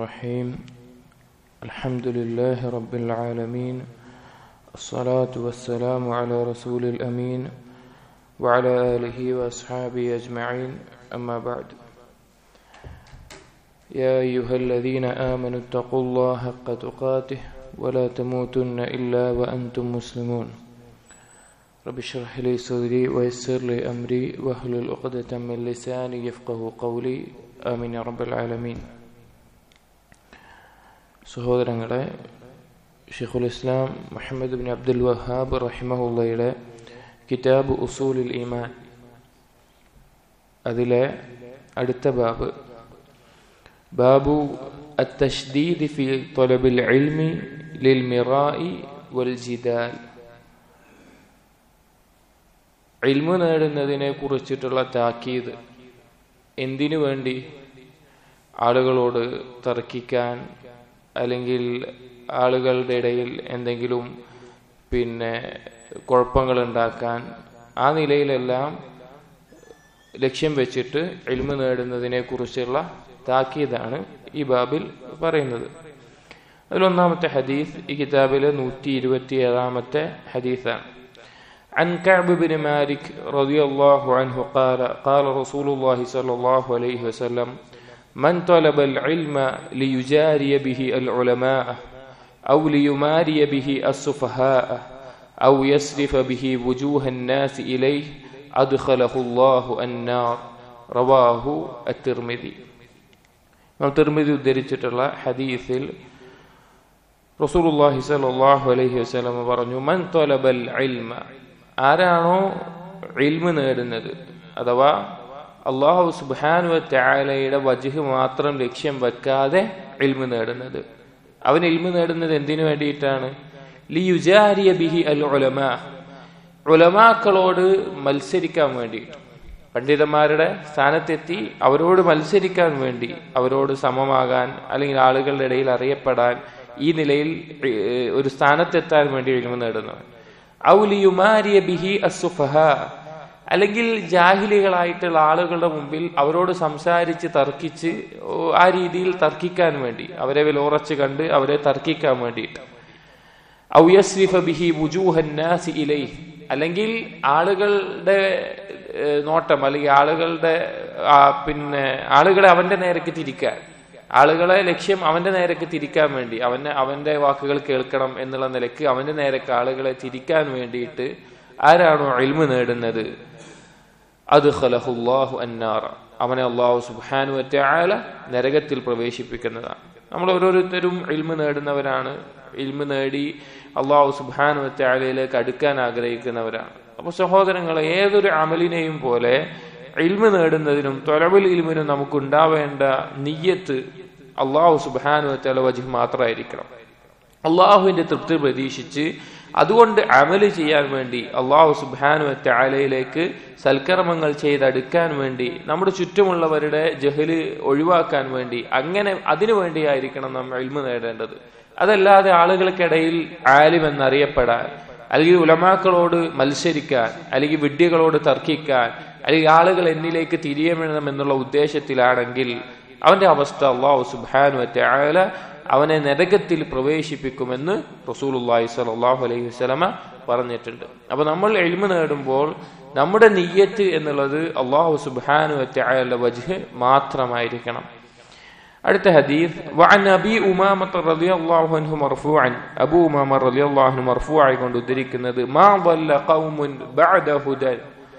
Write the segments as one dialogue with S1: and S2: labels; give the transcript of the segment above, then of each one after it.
S1: الرحيم الحمد لله رب العالمين الصلاة والسلام على رسول الأمين وعلى آله وأصحابه أجمعين أما بعد يا أيها الذين آمنوا اتقوا الله حق تقاته ولا تموتن إلا وأنتم مسلمون رب اشرح لي صدري ويسر لي أمري واحلل عقدة من لساني يفقه قولي آمين يا رب العالمين സഹോദരങ്ങളെ ഷെയ്ഖുൽ ഇസ്ലാം മുഹമ്മദ് ബിൻ അബ്ദുൽ വഹാബ് റഹിമഹുള്ളയുടെ കിതാബ് ഉസൂലുൽ ഈമാൻ അതിലെ അടുത്ത ബാബ് ബാബു التشديد في طلب العلم للمراء والجدال ഇൽമു നേടുന്നതിനെ കുറിച്ചിട്ടുള്ള താക്കീത് എന്തിനു വേണ്ടി ആളുകളോട് തർക്കിക്കാൻ അല്ലെങ്കിൽ ആളുകളുടെ ഇടയിൽ എന്തെങ്കിലും പിന്നെ കുഴപ്പങ്ങൾ ഉണ്ടാക്കാൻ ആ നിലയിലെല്ലാം ലക്ഷ്യം വെച്ചിട്ട് എൽമ നേടുന്നതിനെ കുറിച്ചുള്ള താക്കീതാണ് ഈ ബാബിൽ പറയുന്നത് അതിലൊന്നാമത്തെ ഹദീസ് ഈ കിതാബിലെ നൂറ്റി ഇരുപത്തി ഏഴാമത്തെ ഹദീസാണ് عن كعب بن مالك رضي الله عنه قال قال رسول الله صلى الله عليه وسلم من طلب العلم ليجاري به العلماء أو ليماري به السفهاء أو يصرف به وجوه الناس إليه أدخله الله النار رواه الترمذي തിർമിതി ഉദ്ധരിച്ചിട്ടുള്ള ഹദീസിൽ റസൂലുള്ളാഹി സ്വല്ലല്ലാഹു അലൈഹി വസല്ലം പറഞ്ഞു മൻ തൊലബൽ ഇൽമ ആരാണോ ഇൽമ നേടുന്നത് അഥവാ അള്ളാഹു സുബാനു ത്യാലയുടെ വജുഹ് മാത്രം ലക്ഷ്യം വെക്കാതെ ഇൽമ നേടുന്നത് അവൻ ഇൽമ നേടുന്നത് എന്തിനു വേണ്ടിയിട്ടാണ് ലി യുജാരിയ ബിഹി അൽ ഉലമ ഉലമാക്കളോട് മത്സരിക്കാൻ വേണ്ടിയിട്ട് പണ്ഡിതന്മാരുടെ സ്ഥാനത്തെത്തി അവരോട് മത്സരിക്കാൻ വേണ്ടി അവരോട് സമമാകാൻ അല്ലെങ്കിൽ ആളുകളുടെ ഇടയിൽ അറിയപ്പെടാൻ ഈ നിലയിൽ ഒരു സ്ഥാനത്തെത്താൻ വേണ്ടി ഇൽമ നേടുന്നവൻ ഔലിയുമാരിയ ബിഹി അസുഫഹ അല്ലെങ്കിൽ ജാഹിലികളായിട്ടുള്ള ആളുകളുടെ മുമ്പിൽ അവരോട് സംസാരിച്ച് തർക്കിച്ച് ആ രീതിയിൽ തർക്കിക്കാൻ വേണ്ടി അവരെ വിലോറച്ച് കണ്ട് അവരെ തർക്കിക്കാൻ വേണ്ടിയിട്ട് ഔയസ്രിഫ ബിഹി വുജൂഹന്നാസി ഇലൈ അല്ലെങ്കിൽ ആളുകളുടെ നോട്ടം അല്ലെങ്കിൽ ആളുകളുടെ പിന്നെ ആളുകളെ അവന്റെ നേരക്ക് തിരിക്കാൻ ആളുകളെ ലക്ഷ്യം അവന്റെ നേരക്ക് തിരിക്കാൻ വേണ്ടി അവന്റെ അവന്റെ വാക്കുകൾ കേൾക്കണം എന്നുള്ള നിലക്ക് അവന്റെ നേരക്ക് ആളുകളെ തിരിക്കാൻ വേണ്ടിയിട്ട് ആരാണോ എൽമ നേടുന്നത് അത് ഖലഹുല്ലാഹു അന്നാറ അവനെ അള്ളാഹു സുബാനു ആല നരകത്തിൽ പ്രവേശിപ്പിക്കുന്നതാണ് നമ്മൾ ഓരോരുത്തരും ഇൽമ നേടുന്നവരാണ് ഇൽമ നേടി അള്ളാഹു സുബാനു ആലയിലേക്ക് അടുക്കാൻ ആഗ്രഹിക്കുന്നവരാണ് അപ്പൊ സഹോദരങ്ങളെ ഏതൊരു അമലിനെയും പോലെ ഇൽമ നേടുന്നതിനും തൊലവിൽ ഇൽമിനും നമുക്ക് ഉണ്ടാവേണ്ട നീയത്ത് അള്ളാഹു സുബാനു ആല വജു മാത്രമായിരിക്കണം അള്ളാഹുവിന്റെ തൃപ്തി പ്രതീക്ഷിച്ച് അതുകൊണ്ട് അമല് ചെയ്യാൻ വേണ്ടി അള്ളാഹു സുബാനു ആലയിലേക്ക് സൽക്കർമ്മങ്ങൾ ചെയ്തടുക്കാൻ വേണ്ടി നമ്മുടെ ചുറ്റുമുള്ളവരുടെ ജഹല് ഒഴിവാക്കാൻ വേണ്ടി അങ്ങനെ അതിനു വേണ്ടിയായിരിക്കണം നമ്മൾ എൽമ നേടേണ്ടത് അതല്ലാതെ ആളുകൾക്കിടയിൽ ആലിം എന്നറിയപ്പെടാൻ അല്ലെങ്കിൽ ഉലമാക്കളോട് മത്സരിക്കാൻ അല്ലെങ്കിൽ വിഡ്ഢികളോട് തർക്കിക്കാൻ അല്ലെങ്കിൽ ആളുകൾ എന്നിലേക്ക് തിരിയണം എന്നുള്ള ഉദ്ദേശത്തിലാണെങ്കിൽ അവന്റെ അവസ്ഥ അള്ളാഹു സുബാനു ആല അവനെ നരകത്തിൽ പ്രവേശിപ്പിക്കുമെന്ന് റസൂലുല്ലാഹി സ്വല്ലല്ലാഹു അലൈഹി വസല്ലമ പറഞ്ഞിട്ടുണ്ട് അപ്പൊ നമ്മൾ എൽമ നേടുമ്പോൾ നമ്മുടെ നീയത്ത് എന്നുള്ളത് അള്ളാഹു സുബ്ഹാനു വറ്റഅല വജ്ഹ് മാത്രമായിരിക്കണം അടുത്ത ഹദീസ് വഅൻ അബി ഉമാമത്ത് റളിയല്ലാഹു അൻഹു മർഫൂഅൻ അബൂ ഉമാമ റളിയല്ലാഹു അൻഹു മർഫൂആയി കൊണ്ട് ഉദ്ധരിക്കുന്നത് മാ ضل قوم بعد هدى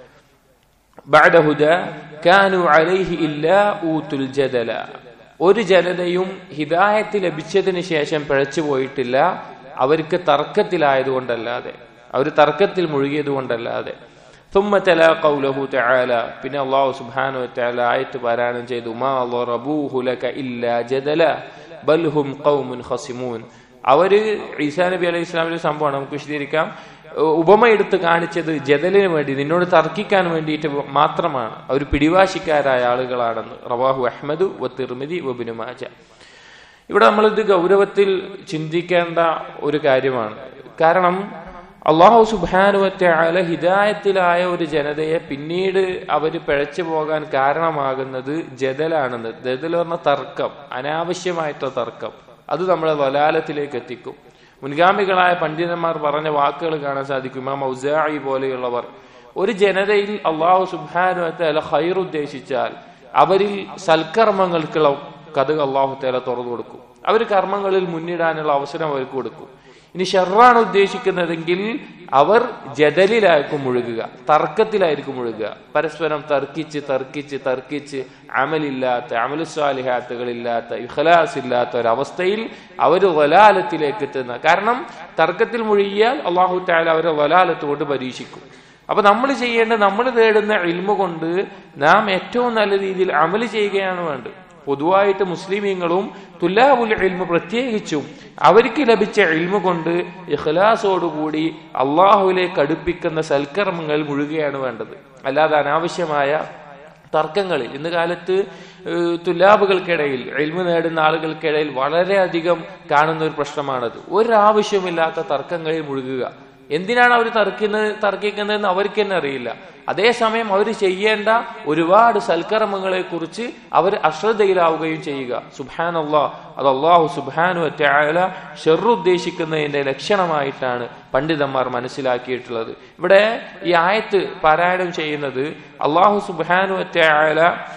S1: بعد هدى كانوا عليه إلا أوتوا الجدل ഒരു ജനതയും ഹിദായത്ത് ലഭിച്ചതിന് ശേഷം പിഴച്ചു പോയിട്ടില്ല അവർക്ക് തർക്കത്തിലായതുകൊണ്ടല്ലാതെ അവർ തർക്കത്തിൽ മുഴുകിയത് കൊണ്ടല്ലാതെ ثم تلا قوله تعالى പിന്നെ അല്ലാഹു സുബ്ഹാനഹു വതആല ആയത്ത് പാരായണം ചെയ്തു മാ റബൂഹു ലക ഇല്ലാ ജദല ബൽ ഹും ഖൗമുൻ ഖസിമൂൻ അവര് ഈസാ നബി അലൈഹി ഇസ്ലാമിന്റെ സംഭവമാണ് നമുക്ക് വിശദീകരിക്കാം ഉപമ എടുത്ത് കാണിച്ചത് ജദലിന് വേണ്ടി നിന്നോട് തർക്കിക്കാൻ വേണ്ടിയിട്ട് മാത്രമാണ് അവർ പിടിവാശിക്കാരായ ആളുകളാണെന്ന് റവാഹു അഹമ്മദ് വ തിർമിതി വബിനു മാജ ഇവിടെ നമ്മളിത് ഗൗരവത്തിൽ ചിന്തിക്കേണ്ട ഒരു കാര്യമാണ് കാരണം അള്ളാഹു സുബാനുവറ്റായ ഹിദായത്തിലായ ഒരു ജനതയെ പിന്നീട് അവർ പിഴച്ചു പോകാൻ കാരണമാകുന്നത് ജദലാണെന്ന് ജദൽ പറഞ്ഞ തർക്കം അനാവശ്യമായിട്ടുള്ള തർക്കം അത് നമ്മളെ വലാലത്തിലേക്ക് എത്തിക്കും മുൻഗാമികളായ പണ്ഡിതന്മാർ പറഞ്ഞ വാക്കുകൾ കാണാൻ സാധിക്കും ഇമാം ഔസായി പോലെയുള്ളവർ ഒരു ജനതയിൽ അള്ളാഹു സുബാനുവറ്റാല ഹൈർ ഉദ്ദേശിച്ചാൽ അവരിൽ സൽക്കർമ്മങ്ങൾക്കുള്ള കഥ അള്ളാഹു തേല തുറന്നു കൊടുക്കും അവർ കർമ്മങ്ങളിൽ മുന്നിടാനുള്ള അവസരം അവർക്ക് കൊടുക്കും ഇനി ഷെറാണ് ഉദ്ദേശിക്കുന്നതെങ്കിൽ അവർ ജദലിലായിരിക്കും മുഴുകുക തർക്കത്തിലായിരിക്കും മുഴുകുക പരസ്പരം തർക്കിച്ച് തർക്കിച്ച് തർക്കിച്ച് അമലില്ലാത്ത അമലുസ്വാലിഹാത്തുകളില്ലാത്ത ഇഖലാസ് ഇല്ലാത്ത ഒരവസ്ഥയിൽ അവർ വലാലത്തിലേക്ക് എത്തുന്ന കാരണം തർക്കത്തിൽ മുഴുകിയാൽ അള്ളാഹു താല അവരെ വലാലത്ത് കൊണ്ട് പരീക്ഷിക്കും അപ്പൊ നമ്മൾ ചെയ്യേണ്ട നമ്മൾ തേടുന്ന ഇൽമ കൊണ്ട് നാം ഏറ്റവും നല്ല രീതിയിൽ അമല് ചെയ്യുകയാണ് വേണ്ടത് പൊതുവായിട്ട് മുസ്ലിമീങ്ങളും തുല്ലാബുൽ ഇൽമ പ്രത്യേകിച്ചും അവർക്ക് ലഭിച്ച ഇൽമ കൊണ്ട് ഇഖ്ലാസോടുകൂടി അള്ളാഹുവിലേക്ക് അടുപ്പിക്കുന്ന സൽക്കർമ്മങ്ങൾ മുഴുകയാണ് വേണ്ടത് അല്ലാതെ അനാവശ്യമായ തർക്കങ്ങളിൽ ഇന്ന് കാലത്ത് തുല്ലാബുകൾക്കിടയിൽ എൽമ നേടുന്ന ആളുകൾക്കിടയിൽ വളരെയധികം കാണുന്ന ഒരു പ്രശ്നമാണത് ഒരാവശ്യമില്ലാത്ത തർക്കങ്ങളിൽ മുഴുകുക എന്തിനാണ് അവർ തർക്കുന്നത് തർക്കിക്കുന്നതെന്ന് അവർക്ക് തന്നെ അറിയില്ല അതേസമയം അവർ ചെയ്യേണ്ട ഒരുപാട് സൽക്കർമ്മങ്ങളെ കുറിച്ച് അവർ അശ്രദ്ധയിലാവുകയും ചെയ്യുക സുബാൻ അള്ളാഹ് അത് അള്ളാഹു സുബാനു അറ്റായാല ഷെറുദ്ദേശിക്കുന്നതിന്റെ ലക്ഷണമായിട്ടാണ് പണ്ഡിതന്മാർ മനസ്സിലാക്കിയിട്ടുള്ളത് ഇവിടെ ഈ ആയത്ത് പാരായണം ചെയ്യുന്നത് അള്ളാഹു സുബാനു അറ്റായാല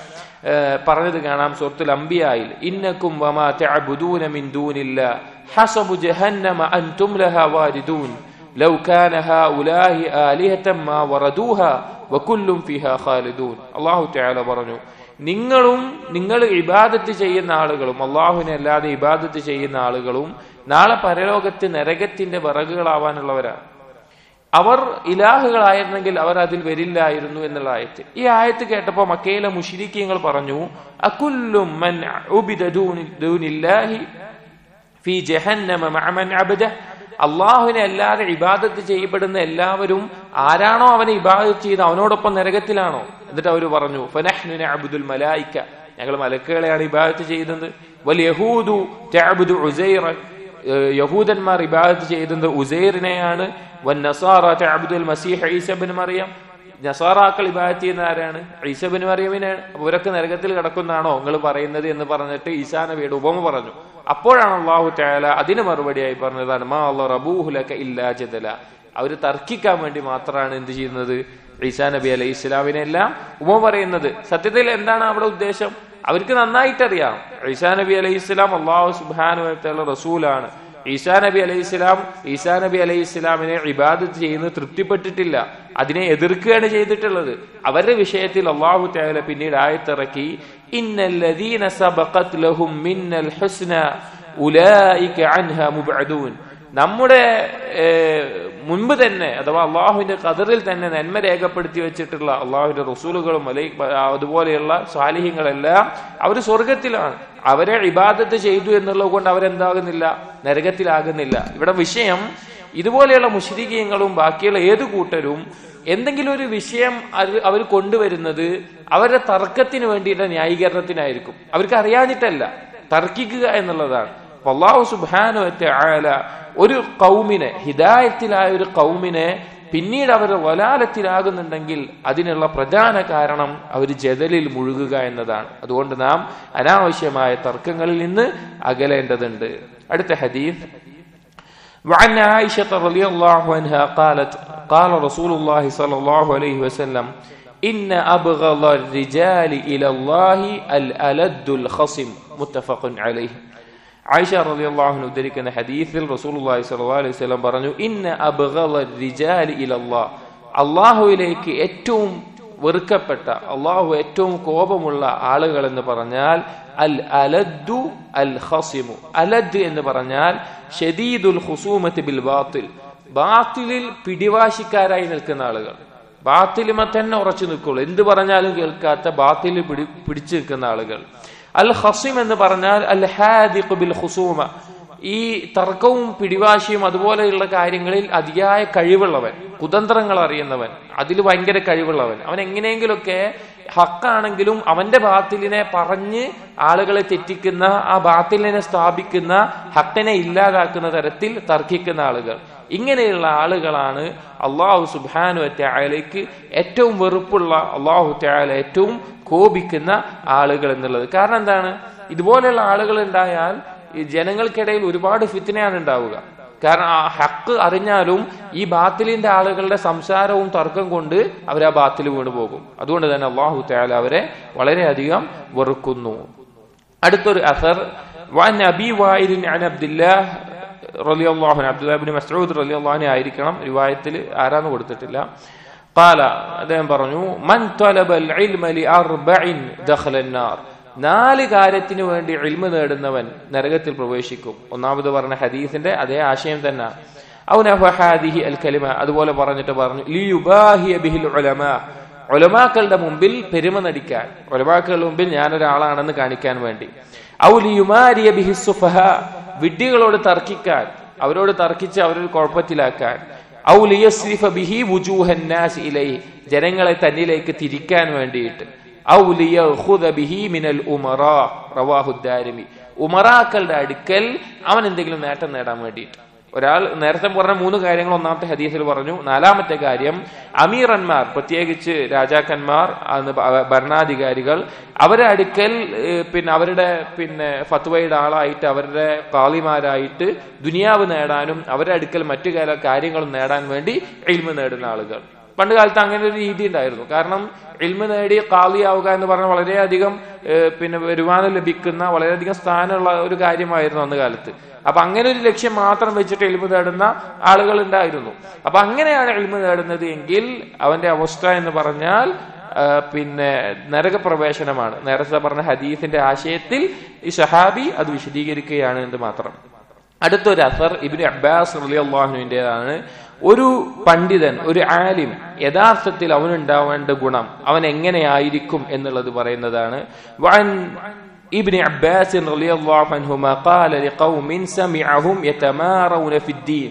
S1: പറഞ്ഞത് കാണാം സുഹൃത്തുൽ അംബിയായിൽ ഇന്നക്കും വമാ തഅബുദൂന മിൻ ദൂനില്ല ഹസബു ജഹന്നമ അൻതും ലഹാ വാരിദൂൻ ലൗ കാന ഹൗലാഹി ആലിഹതൻ മാ വറദൂഹാ വകുല്ലും ഫിഹാ ഖാലിദൂൻ അല്ലാഹു തആല പറഞ്ഞു നിങ്ങളും നിങ്ങൾ ഇബാദത്ത് ചെയ്യുന്ന ആളുകളും അള്ളാഹുവിനെ അല്ലാതെ ഇബാദത്ത് ചെയ്യുന്ന ആളുകളും നാളെ പരലോകത്ത് നരകത്തിന്റെ വിറകുകളാവാനുള്ളവരാണ് അവർ ഇലാഹുകളായിരുന്നെങ്കിൽ അവർ അതിൽ വരില്ലായിരുന്നു എന്നുള്ള ആയത്ത് ഈ ആയത്ത് കേട്ടപ്പോ മക്കയിലെ മുഷിരിക്കങ്ങൾ പറഞ്ഞു അകുല്ലും മൻ ഉബിദ ദൂനില്ലാഹി ഫീ ജഹന്നമ മഅമൻ അബദ അള്ളാഹുവിനെ അല്ലാതെ ഇബാദത്ത് ചെയ്യപ്പെടുന്ന എല്ലാവരും ആരാണോ അവനെ ഇബാദത്ത് ചെയ്ത് അവനോടൊപ്പം നരകത്തിലാണോ എന്നിട്ട് അവർ പറഞ്ഞു ഫനഹ്നുന അബ്ദുൽ മലായിക്ക ഞങ്ങൾ മലക്കുകളെയാണ് ഇബാദത്ത് ചെയ്യുന്നത് വൽ യഹൂദു തഅബുദു ഉസൈറ യഹൂദന്മാർ ഇബാദത്ത് ചെയ്യുന്നത് ഉസൈറിനെയാണ് വൻ നസാറ തഅബുദുൽ മസീഹ് ഈസ ഇബ്നു മറിയം നസാറാക്കൾ ഇബാദത്ത് ചെയ്യുന്ന ആരാണ് ഈസബിൻ മറിയമിനാണ് അവരൊക്കെ നരകത്തിൽ കിടക്കുന്നതാണോ നിങ്ങൾ പറയുന്നത് എന്ന് പറഞ്ഞിട്ട് ഈസാ നബിയുടെ ഉപമ പറഞ്ഞു അപ്പോഴാണ് അള്ളാഹു താല അതിന് മറുപടിയായി പറഞ്ഞതാണ് മാ അള്ളാഹ് റബൂഹുലക ഇല്ലാ ജദല അവർ തർക്കിക്കാൻ വേണ്ടി മാത്രമാണ് എന്ത് ചെയ്യുന്നത് ഈസാ നബി അലൈഹി ഇസ്ലാമിനെ എല്ലാം ഉപമ പറയുന്നത് സത്യത്തിൽ എന്താണ് അവിടെ ഉദ്ദേശം അവർക്ക് നന്നായിട്ടറിയാം ഈസാ നബി അലൈഹി ഇസ്ലാം അള്ളാഹു സുബാനു റസൂലാണ് ഈസാ നബി അലൈഹി ഇസ്ലാം ഈസാ നബി അലൈഹി ഇസ്ലാമിനെ ഇബാദത്ത് ചെയ്യുന്നത് തൃപ്തിപ്പെട്ടിട്ടില്ല അതിനെ എതിർക്കുകയാണ് ചെയ്തിട്ടുള്ളത് അവരുടെ വിഷയത്തിൽ അള്ളാഹു തആല പിന്നീട് ആയത്തിറക്കി ഇന്നല്ലദീന സബഖത് ലഹും മിന്നൽ ഹുസ്ന ഉലൈക അൻഹ മുബ്അദൂൻ നമ്മുടെ മുൻപ് തന്നെ അഥവാ അള്ളാഹുവിന്റെ കതറിൽ തന്നെ നന്മ രേഖപ്പെടുത്തി വെച്ചിട്ടുള്ള അള്ളാഹുവിന്റെ റസൂലുകളും അലൈ അതുപോലെയുള്ള സ്വാലിഹ്യങ്ങളെല്ലാം അവർ സ്വർഗത്തിലാണ് അവരെ ഇബാദത്ത് ചെയ്തു എന്നുള്ളത് കൊണ്ട് അവരെന്താകുന്നില്ല നരകത്തിലാകുന്നില്ല ഇവിടെ വിഷയം ഇതുപോലെയുള്ള മുഷരികീയങ്ങളും ബാക്കിയുള്ള ഏതു കൂട്ടരും എന്തെങ്കിലും ഒരു വിഷയം അവർ കൊണ്ടുവരുന്നത് അവരുടെ തർക്കത്തിന് വേണ്ടിയിട്ട് ന്യായീകരണത്തിനായിരിക്കും അവർക്ക് അറിയാഞ്ഞിട്ടല്ല തർക്കിക്കുക എന്നുള്ളതാണ് അള്ളാഹു സുബാനു ആല ഒരു കൗമിനെ ഹിദായത്തിലായ ഒരു കൗമിനെ പിന്നീട് അവർ വലാലത്തിലാകുന്നുണ്ടെങ്കിൽ അതിനുള്ള പ്രധാന കാരണം അവർ ജദലിൽ മുഴുകുക എന്നതാണ് അതുകൊണ്ട് നാം അനാവശ്യമായ തർക്കങ്ങളിൽ നിന്ന് അകലേണ്ടതുണ്ട് അടുത്ത ഹദീഫ് وعن عائشة رضي الله عنها قالت قال رسول الله صلى الله عليه وسلم إن أبغض الرجال إلى الله الألد الخصم متفق عليه ആയിഷ റളിയല്ലാഹു ഉദ്ധരിക്കുന്ന ഹദീസിൽ റസൂലുള്ളാഹി സ്വല്ലല്ലാഹു അലൈഹി വസല്ലം പറഞ്ഞു ഇന്ന അബ്ഗള റിജാലി ഇലല്ലാഹ് അള്ളാഹുവിലേക്ക് ഏറ്റവും വെറുക്കപ്പെട്ട അള്ളാഹു ഏറ്റവും കോപമുള്ള ആളുകൾ എന്ന് പറഞ്ഞാൽ അൽ അലദ്ദു അൽ ഖസിമു അലദ് എന്ന് പറഞ്ഞാൽ ഷദീദുൽ ഖുസൂമത്ത് ബിൽ ബാത്തിൽ ബാത്തിലിൽ പിടിവാശിക്കാരായി നിൽക്കുന്ന ആളുകൾ ബാത്തിലിമ തന്നെ ഉറച്ചു നിൽക്കുള്ളൂ എന്ത് പറഞ്ഞാലും കേൾക്കാത്ത ബാത്തിൽ പിടി പിടിച്ചു നിൽക്കുന്ന ആളുകൾ അൽ ഹസിം എന്ന് പറഞ്ഞാൽ അൽ ഹാദിഖ് ബിൽ ഹുസൂമ ഈ തർക്കവും പിടിവാശിയും അതുപോലെയുള്ള കാര്യങ്ങളിൽ അതിയായ കഴിവുള്ളവൻ കുതന്ത്രങ്ങൾ അറിയുന്നവൻ അതിൽ ഭയങ്കര കഴിവുള്ളവൻ അവൻ എങ്ങനെയെങ്കിലുമൊക്കെ ഹക്കാണെങ്കിലും അവന്റെ ബാത്തിലിനെ പറഞ്ഞ് ആളുകളെ തെറ്റിക്കുന്ന ആ ബാത്തിലിനെ സ്ഥാപിക്കുന്ന ഹക്കിനെ ഇല്ലാതാക്കുന്ന തരത്തിൽ തർക്കിക്കുന്ന ആളുകൾ ഇങ്ങനെയുള്ള ആളുകളാണ് അള്ളാഹു സുബാനു ത്യാലയ്ക്ക് ഏറ്റവും വെറുപ്പുള്ള അള്ളാഹു ത്യാല ഏറ്റവും കോപിക്കുന്ന ആളുകൾ എന്നുള്ളത് കാരണം എന്താണ് ഇതുപോലെയുള്ള ആളുകൾ ഉണ്ടായാൽ ഈ ജനങ്ങൾക്കിടയിൽ ഒരുപാട് ഫിത്തിനെയാണ് ഉണ്ടാവുക കാരണം ആ ഹക്ക് അറിഞ്ഞാലും ഈ ബാത്തിലിന്റെ ആളുകളുടെ സംസാരവും തർക്കം കൊണ്ട് അവർ ആ ബാത്തിൽ വീണു പോകും അതുകൊണ്ട് തന്നെ അള്ളാഹു ത്യാല അവരെ വളരെയധികം വെറുക്കുന്നു അടുത്തൊരു അസർ വൻ അബി വായിലിൻ അൻ അബ്ദുല്ലാഹ് റളിയല്ലാഹു അൻഹു അബ്ദുല്ലാഹ് ഇബ്നു മസ്ഊദ് റളിയല്ലാഹു അൻഹു ആയിരിക്കണം റിവായത്തിൽ ആരാന്ന് കൊടുത്തിട്ടില്ല قال അദ്ദേഹം പറഞ്ഞു മൻ طلب العلم لاربع دخل النار നാല് കാര്യത്തിന് വേണ്ടി ഇൽമ നേടുന്നവൻ നരകത്തിൽ പ്രവേശിക്കും ഒന്നാമത് പറഞ്ഞ ഹദീസിന്റെ അതേ ആശയം തന്നെ ഔനഫഹാദിഹി അൽ കലിമ അതുപോലെ പറഞ്ഞിട്ട് പറഞ്ഞു ലിയുബാഹിയ ബിഹിൽ ഉലമ ഒലമാക്കളുടെ മുമ്പിൽ പെരുമ നടിക്കാൻ ഒലമാക്കളുടെ മുമ്പിൽ ഞാനൊരാളാണെന്ന് കാണിക്കാൻ വേണ്ടി ഔലിയുമാരിയ ബിഹി സുഫഹ വിഡ്ഢികളോട് തർക്കിക്കാൻ അവരോട് തർക്കിച്ച് അവരൊരു കുഴപ്പത്തിലാക്കാൻ ഔലിയസ്രിഫ ബിഹി വുജൂഹന്നാസ് ഇലൈ ജനങ്ങളെ തന്നിലേക്ക് തിരിക്കാൻ വേണ്ടിയിട്ട് ബിഹി മിനൽ ഉമറ റവാഹുദ്ദാരിമി ഉമറാക്കളുടെ അടുക്കൽ അവൻ എന്തെങ്കിലും നേട്ടം നേടാൻ വേണ്ടിയിട്ട് ഒരാൾ നേരത്തെ പറഞ്ഞ മൂന്ന് കാര്യങ്ങൾ ഒന്നാമത്തെ ഹദീസിൽ പറഞ്ഞു നാലാമത്തെ കാര്യം അമീറന്മാർ പ്രത്യേകിച്ച് രാജാക്കന്മാർ ഭരണാധികാരികൾ അവരെ അടുക്കൽ പിന്നെ അവരുടെ പിന്നെ ഫത്വയുടെ ആളായിട്ട് അവരുടെ കാളിമാരായിട്ട് ദുനിയാവ് നേടാനും അവരുടെ അടുക്കൽ മറ്റു കാര്യങ്ങളും നേടാൻ വേണ്ടി എൽമ നേടുന്ന ആളുകൾ പണ്ട് കാലത്ത് അങ്ങനെ ഒരു രീതി ഉണ്ടായിരുന്നു കാരണം ഇൽമ നേടി കാളിയാവുക എന്ന് പറഞ്ഞാൽ വളരെയധികം പിന്നെ വരുമാനം ലഭിക്കുന്ന വളരെയധികം സ്ഥാനമുള്ള ഒരു കാര്യമായിരുന്നു അന്ന് കാലത്ത് അപ്പൊ അങ്ങനെ ഒരു ലക്ഷ്യം മാത്രം വെച്ചിട്ട് എളിമ നേടുന്ന ആളുകൾ ഉണ്ടായിരുന്നു അപ്പൊ അങ്ങനെയാണ് എളിമ നേടുന്നത് എങ്കിൽ അവന്റെ അവസ്ഥ എന്ന് പറഞ്ഞാൽ പിന്നെ നരകപ്രവേശനമാണ് നേരത്തെ പറഞ്ഞ ഹദീഫിന്റെ ആശയത്തിൽ ഈ ഷഹാബി അത് വിശദീകരിക്കുകയാണ് എന്ന് മാത്രം അടുത്തൊരു അസർ ഇബിന് അബ്ബാസ് റലി അള്ളാഹുവിൻ്റെതാണ് ഒരു പണ്ഡിതൻ ഒരു ആലിം യഥാർത്ഥത്തിൽ അവനുണ്ടാവേണ്ട ഗുണം അവൻ എങ്ങനെയായിരിക്കും എന്നുള്ളത് പറയുന്നതാണ് വൻ ابن عباس رضي الله عنهما قال لقوم سمعهم يتمارون في الدين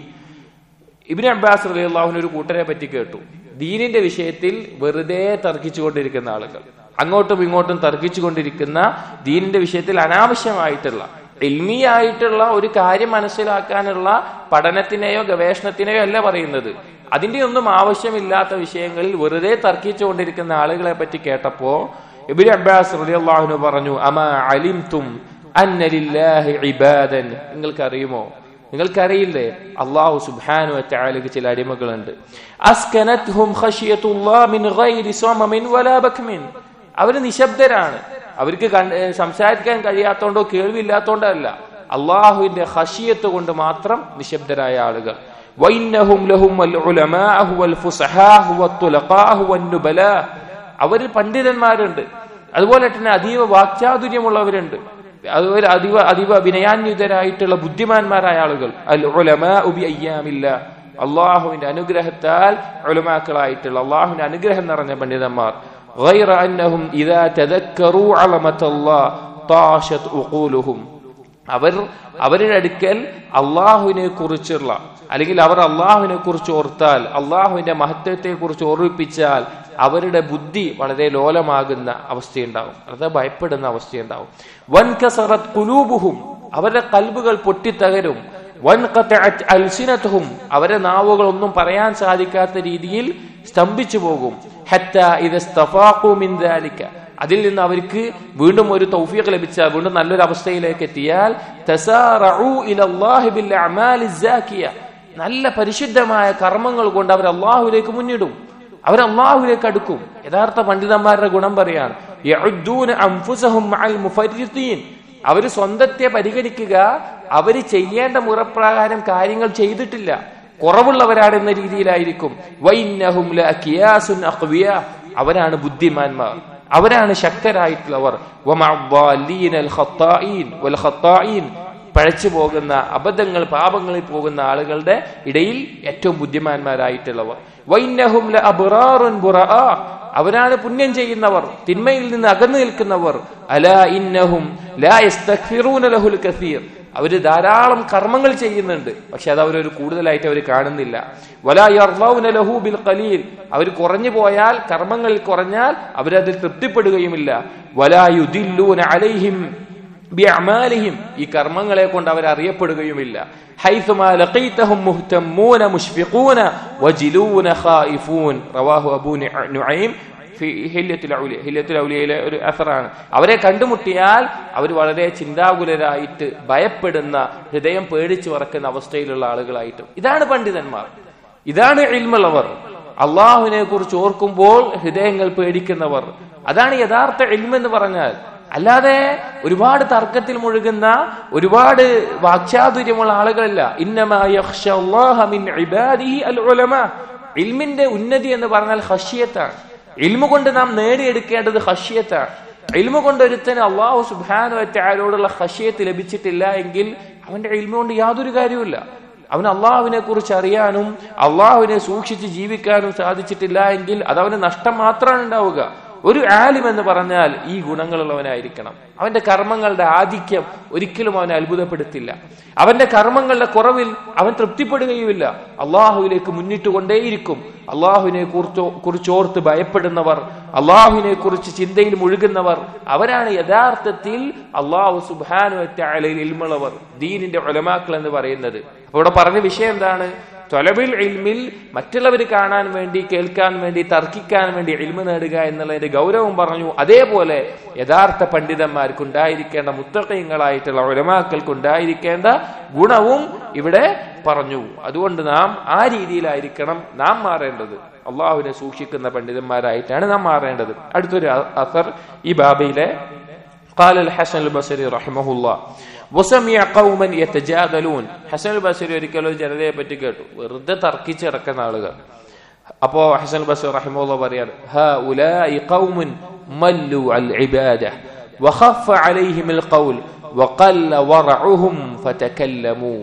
S1: ഇബിന് അബ്ബാസ് റളിയല്ലാഹുവിന് ഒരു കൂട്ടരെ പറ്റി കേട്ടു ദീനിന്റെ വിഷയത്തിൽ വെറുതെ തർക്കിച്ചുകൊണ്ടിരിക്കുന്ന ആളുകൾ അങ്ങോട്ടും ഇങ്ങോട്ടും തർക്കിച്ചുകൊണ്ടിരിക്കുന്ന ദീനിന്റെ വിഷയത്തിൽ അനാവശ്യമായിട്ടുള്ള എൽമിയായിട്ടുള്ള ഒരു കാര്യം മനസ്സിലാക്കാനുള്ള പഠനത്തിനെയോ ഗവേഷണത്തിനെയോ അല്ല പറയുന്നത് അതിന്റെ ഒന്നും ആവശ്യമില്ലാത്ത വിഷയങ്ങളിൽ വെറുതെ തർക്കിച്ചുകൊണ്ടിരിക്കുന്ന ആളുകളെ പറ്റി കേട്ടപ്പോ ഇബിൻ അബ്ബാസ് റളിയല്ലാഹു പറഞ്ഞു അമ അലിംതും അന്ന ലില്ലാഹി ഇബാദൻ നിങ്ങൾക്കറിയുമോ നിങ്ങൾക്കറിയില്ലേ അള്ളാഹു സുബ്ഹാനു വതആലക്ക് ചില അടിമകളുണ്ട് അസ്കനത്ഹും ഖശിയത്തുല്ലാഹ് മിൻ ഗൈരി സമമിൻ വലാ ബക്മിൻ അവര് നിശബ്ദരാണ് അവർക്ക് സംസാരിക്കാൻ കഴിയാത്തോണ്ടോ കേൾവില്ലാത്തോണ്ടോ അല്ല അള്ളാഹുവിന്റെ ഹഷിയത്ത് കൊണ്ട് മാത്രം നിശബ്ദരായ ആളുകൾ വൈന്നഹും ലഹും വൽ ഉലമാഅഹു വൽ ഫുസഹാഹു വത്തുലഖാഹു വന്നുബലാ അവരിൽ പണ്ഡിതന്മാരുണ്ട് അതുപോലെ തന്നെ അതീവ വാക്ചാതുര്യമുള്ളവരുണ്ട് അതുപോലെ അതീവ അതീവ വിനയാന്വിതരായിട്ടുള്ള ബുദ്ധിമാന്മാരായ ആളുകൾ അൽ അയ്യാമില്ല അള്ളാഹുവിന്റെ അനുഗ്രഹത്താൽ ഉലമാക്കളായിട്ടുള്ള അള്ളാഹുവിന്റെ അനുഗ്രഹം നിറഞ്ഞ പണ്ഡിതന്മാർ غير أنهم إذا تذكروا علمة الله طاشت عقولهم അവർ അവരുടെ അടുക്കൽ അള്ളാഹുവിനെ കുറിച്ചുള്ള അല്ലെങ്കിൽ അവർ അള്ളാഹുവിനെ കുറിച്ച് ഓർത്താൽ അള്ളാഹുവിന്റെ മഹത്വത്തെ കുറിച്ച് ഓർമ്മിപ്പിച്ചാൽ അവരുടെ ബുദ്ധി വളരെ ലോലമാകുന്ന അവസ്ഥയുണ്ടാവും അത് ഭയപ്പെടുന്ന അവസ്ഥയുണ്ടാവും വൻ കസറത്ത് കുലൂബുഹും അവരുടെ കൽബുകൾ പൊട്ടിത്തകരും വൻ അൽസിനത്തും അവരുടെ നാവുകൾ ഒന്നും പറയാൻ സാധിക്കാത്ത രീതിയിൽ സ്തംഭിച്ചു പോകും അതിൽ നിന്ന് അവർക്ക് വീണ്ടും ഒരു തൗഫീഖ് ലഭിച്ചാൽ വീണ്ടും നല്ലൊരു അവസ്ഥയിലേക്ക് എത്തിയാൽ നല്ല പരിശുദ്ധമായ കർമ്മങ്ങൾ കൊണ്ട് അവർ അള്ളാഹുലേക്ക് മുന്നിടും അവർ അള്ളാഹുലേക്ക് അടുക്കും യഥാർത്ഥ പണ്ഡിതന്മാരുടെ ഗുണം പറയാണ് അവര് സ്വന്തത്തെ പരിഗണിക്കുക അവര് ചെയ്യേണ്ട മുറപ്രകാരം കാര്യങ്ങൾ ചെയ്തിട്ടില്ല കുറവുള്ളവരാണെന്ന രീതിയിലായിരിക്കും അവരാണ് ബുദ്ധിമാന്മാർ അവരാണ് ശക്തരായിട്ടുള്ളവർ പഴച്ചു പോകുന്ന അബദ്ധങ്ങൾ പാപങ്ങളിൽ പോകുന്ന ആളുകളുടെ ഇടയിൽ ഏറ്റവും ബുദ്ധിമാന്മാരായിട്ടുള്ളവർ വൈന്നഹും അവരാണ് പുണ്യം ചെയ്യുന്നവർ തിന്മയിൽ നിന്ന് അകന്നു നിൽക്കുന്നവർ അല ഇന്നഹും ലഹുൽ കസീർ അവര് ധാരാളം കർമ്മങ്ങൾ ചെയ്യുന്നുണ്ട് പക്ഷെ അത് അവരൊരു കൂടുതലായിട്ട് അവർ കാണുന്നില്ല വലാ യർളൗന ലഹു ബിൽ ഖലീൽ അവർ കുറഞ്ഞു പോയാൽ കർമ്മങ്ങളിൽ കുറഞ്ഞാൽ അവരതിൽ തൃപ്തിപ്പെടുകയുമില്ല വലാ യുദില്ലൂന അലൈഹിം ബിഅമാലിഹിം ഈ കർമ്മങ്ങളെ കൊണ്ട് അവർ അറിയപ്പെടുകയുമില്ല ഹൈസുമാ ലഖീതഹും മുഹ്തമ്മൂന മുഷ്ഫിഖൂന വജിലൂന ഖായിഫൂൻ റവാഹു അബൂ നുഐം ഫി ഹില്യത്തുൽ ഔലിയ ഹില്യത്തുൽ ഔലിയയിലെ ഒരു അസറാണ് അവരെ കണ്ടുമുട്ടിയാൽ അവർ വളരെ ചിന്താകുലരായിട്ട് ഭയപ്പെടുന്ന ഹൃദയം പേടിച്ചു വറക്കുന്ന അവസ്ഥയിലുള്ള ആളുകളായിട്ടും ഇതാണ് പണ്ഡിതന്മാർ ഇതാണ് ഇൽമുള്ളവർ അള്ളാഹുവിനെ കുറിച്ച് ഓർക്കുമ്പോൾ ഹൃദയങ്ങൾ പേടിക്കുന്നവർ അതാണ് യഥാർത്ഥ ഇൽമെന്ന് പറഞ്ഞാൽ അല്ലാതെ ഒരുപാട് തർക്കത്തിൽ മുഴുകുന്ന ഒരുപാട് വാക്ചാതുര്യമുള്ള ആളുകളല്ല ഇന്നമാ ഇൽമിന്റെ ഉന്നതി എന്ന് പറഞ്ഞാൽ ഹഷിയത്താണ് ഇൽമ കൊണ്ട് നാം നേടിയെടുക്കേണ്ടത് ഹഷിയത്താണ് ഇൽമ കൊണ്ട് ഒരുത്തന് അള്ളാഹു സുബാനു ആരോടുള്ള ഹഷിയത്ത് ലഭിച്ചിട്ടില്ല എങ്കിൽ അവന്റെ ഇൽമ കൊണ്ട് യാതൊരു കാര്യവുമില്ല അവൻ അള്ളാഹുവിനെ കുറിച്ച് അറിയാനും അള്ളാഹുവിനെ സൂക്ഷിച്ച് ജീവിക്കാനും സാധിച്ചിട്ടില്ല എങ്കിൽ അത് അവന് നഷ്ടം മാത്രമാണ് ഉണ്ടാവുക ഒരു ആലിം എന്ന് പറഞ്ഞാൽ ഈ ഗുണങ്ങളുള്ളവനായിരിക്കണം അവന്റെ കർമ്മങ്ങളുടെ ആധിക്യം ഒരിക്കലും അവനെ അത്ഭുതപ്പെടുത്തില്ല അവന്റെ കർമ്മങ്ങളുടെ കുറവിൽ അവൻ തൃപ്തിപ്പെടുകയുമില്ല അള്ളാഹുവിലേക്ക് മുന്നിട്ട് കൊണ്ടേയിരിക്കും അള്ളാഹുവിനെ കുറിച്ചോ കുറിച്ചോർത്ത് ഭയപ്പെടുന്നവർ അള്ളാഹുവിനെ കുറിച്ച് ചിന്തയിൽ മുഴുകുന്നവർ അവരാണ് യഥാർത്ഥത്തിൽ അള്ളാഹു സുബാനു ഇൽമുള്ളവർ ദീനിന്റെ ഒലമാക്കൾ എന്ന് പറയുന്നത് അപ്പൊ ഇവിടെ പറഞ്ഞ വിഷയം എന്താണ് തൊലബിൽ ഇൽമിൽ മറ്റുള്ളവർ കാണാൻ വേണ്ടി കേൾക്കാൻ വേണ്ടി തർക്കിക്കാൻ വേണ്ടി ഇൽമ നേടുക എന്നുള്ളതിന്റെ ഗൗരവം പറഞ്ഞു അതേപോലെ യഥാർത്ഥ പണ്ഡിതന്മാർക്ക് ഉണ്ടായിരിക്കേണ്ട മുത്തക്കയങ്ങളായിട്ടുള്ള ഒലമാക്കൾക്ക് ഉണ്ടായിരിക്കേണ്ട ഗുണവും ഇവിടെ പറഞ്ഞു അതുകൊണ്ട് നാം ആ രീതിയിലായിരിക്കണം നാം മാറേണ്ടത് അള്ളാഹുവിനെ സൂക്ഷിക്കുന്ന പണ്ഡിതന്മാരായിട്ടാണ് നാം മാറേണ്ടത് അടുത്തൊരു അസർ ഈ ബാബയിലെ قال الحسن البصري رحمه الله വസമിയ ഖൗമൻ യതജാദലൂൻ ഹസൻ ബസരി ഒരിക്കലും ഒരു ജനതയെ പറ്റി കേട്ടു വെറുതെ തർക്കിച്ചിറക്കുന്ന ആളുകൾ അപ്പോ ഹസൻ ബസർ റഹിമുള്ള പറയാണ് ഹാ ഉലായി ഖൗമുൻ മല്ലു അൽ ഇബാദ وخف عليهم القول وقل ورعهم فتكلموا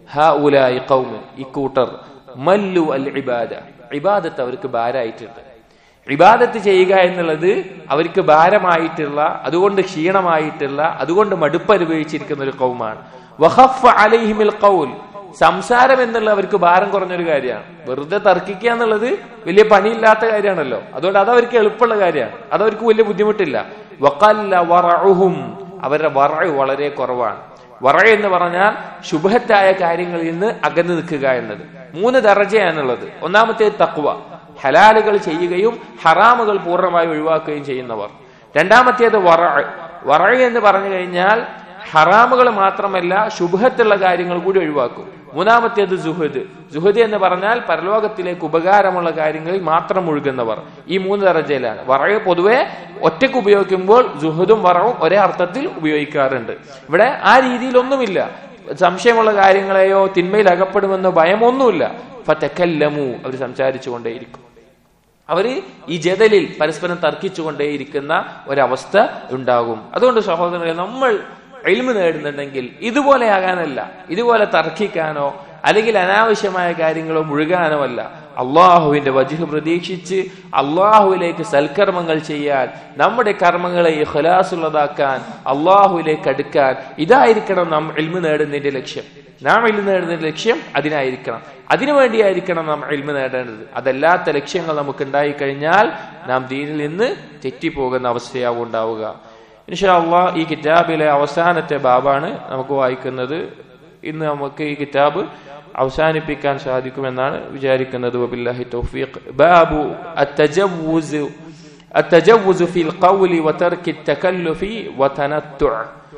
S1: هؤلاء قوم ഇക്കൂട്ടർ മല്ലു അൽ ഇബാദ ഇബാദത്ത് അവർക്ക് ഭാരമായിട്ടുണ്ട് ഇബാദത്ത് ചെയ്യുക എന്നുള്ളത് അവർക്ക് ഭാരമായിട്ടുള്ള അതുകൊണ്ട് ക്ഷീണമായിട്ടുള്ള അതുകൊണ്ട് മടുപ്പ് അനുഭവിച്ചിരിക്കുന്ന ഒരു കൗമാണ് വഹഫ് അലൈഹിമിൽ കൗൽ സംസാരം എന്നുള്ള അവർക്ക് ഭാരം കുറഞ്ഞൊരു കാര്യമാണ് വെറുതെ തർക്കിക്കുക എന്നുള്ളത് വലിയ പണിയില്ലാത്ത കാര്യമാണല്ലോ അതുകൊണ്ട് അത് അവർക്ക് എളുപ്പമുള്ള കാര്യമാണ് അതവർക്ക് വലിയ ബുദ്ധിമുട്ടില്ല വക്കല്ല വറഹും അവരുടെ വറ വളരെ കുറവാണ് വറ എന്ന് പറഞ്ഞാൽ ശുഭത്തായ കാര്യങ്ങളിൽ നിന്ന് അകന്നു നിൽക്കുക എന്നത് മൂന്ന് ദർജയാണുള്ളത് ഒന്നാമത്തെ തക്വ ഹലാലുകൾ ചെയ്യുകയും ഹറാമുകൾ പൂർണ്ണമായി ഒഴിവാക്കുകയും ചെയ്യുന്നവർ രണ്ടാമത്തേത് വറ വറ എന്ന് പറഞ്ഞു കഴിഞ്ഞാൽ ഹറാമുകൾ മാത്രമല്ല ശുഭത്തുള്ള കാര്യങ്ങൾ കൂടി ഒഴിവാക്കും മൂന്നാമത്തേത് ജുഹദ് ജുഹദ് എന്ന് പറഞ്ഞാൽ പരലോകത്തിലേക്ക് ഉപകാരമുള്ള കാര്യങ്ങളിൽ മാത്രം മുഴുകുന്നവർ ഈ മൂന്ന് ദർജയിലാണ് വറയെ പൊതുവെ ഒറ്റയ്ക്ക് ഉപയോഗിക്കുമ്പോൾ ജുഹദും വറവും ഒരേ അർത്ഥത്തിൽ ഉപയോഗിക്കാറുണ്ട് ഇവിടെ ആ രീതിയിലൊന്നുമില്ല സംശയമുള്ള കാര്യങ്ങളെയോ തിന്മയിൽ അകപ്പെടുമെന്നോ ഭയമൊന്നുമില്ല ഫതക്കല്ലമു അവർ സംസാരിച്ചു കൊണ്ടേയിരിക്കും അവര് ഈ ജതലിൽ പരസ്പരം തർക്കിച്ചുകൊണ്ടേയിരിക്കുന്ന ഒരവസ്ഥ ഉണ്ടാകും അതുകൊണ്ട് സഹോദരങ്ങളെ നമ്മൾ എൽമ നേടുന്നുണ്ടെങ്കിൽ ഇതുപോലെ ആകാനല്ല ഇതുപോലെ തർക്കിക്കാനോ അല്ലെങ്കിൽ അനാവശ്യമായ കാര്യങ്ങളോ മുഴുകാനോ അല്ല അള്ളാഹുവിന്റെ വജുഹ് പ്രതീക്ഷിച്ച് അള്ളാഹുവിലേക്ക് സൽക്കർമ്മങ്ങൾ ചെയ്യാൻ നമ്മുടെ കർമ്മങ്ങളെ ഇഖലാസുള്ളതാക്കാൻ അള്ളാഹുവിലേക്ക് അടുക്കാൻ ഇതായിരിക്കണം നാം എൽമ നേടുന്നതിന്റെ ലക്ഷ്യം നാം എൽമ നേടുന്നതിന്റെ ലക്ഷ്യം അതിനായിരിക്കണം അതിനുവേണ്ടിയായിരിക്കണം നാം എൽമ നേടേണ്ടത് അതല്ലാത്ത ലക്ഷ്യങ്ങൾ നമുക്ക് ഉണ്ടായി കഴിഞ്ഞാൽ നാം ദീനിൽ നിന്ന് തെറ്റിപ്പോകുന്ന അവസ്ഥയാവും ഉണ്ടാവുക ഇൻഷാ അള്ളാഹ് ഈ കിതാബിലെ അവസാനത്തെ ബാബാണ് നമുക്ക് വായിക്കുന്നത് ഇന്ന് നമുക്ക് ഈ കിതാബ് അവസാനിപ്പിക്കാൻ സാധിക്കുമെന്നാണ് വിചാരിക്കുന്നത് വബില്ലാഹി തൗഫീഖ് ബാബു അത്തജവ്വുസ് അത്തജവ്വുസ് ഫിൽ ഖൗലി വതർക്കി തകല്ലുഫി വതനത്തുഅ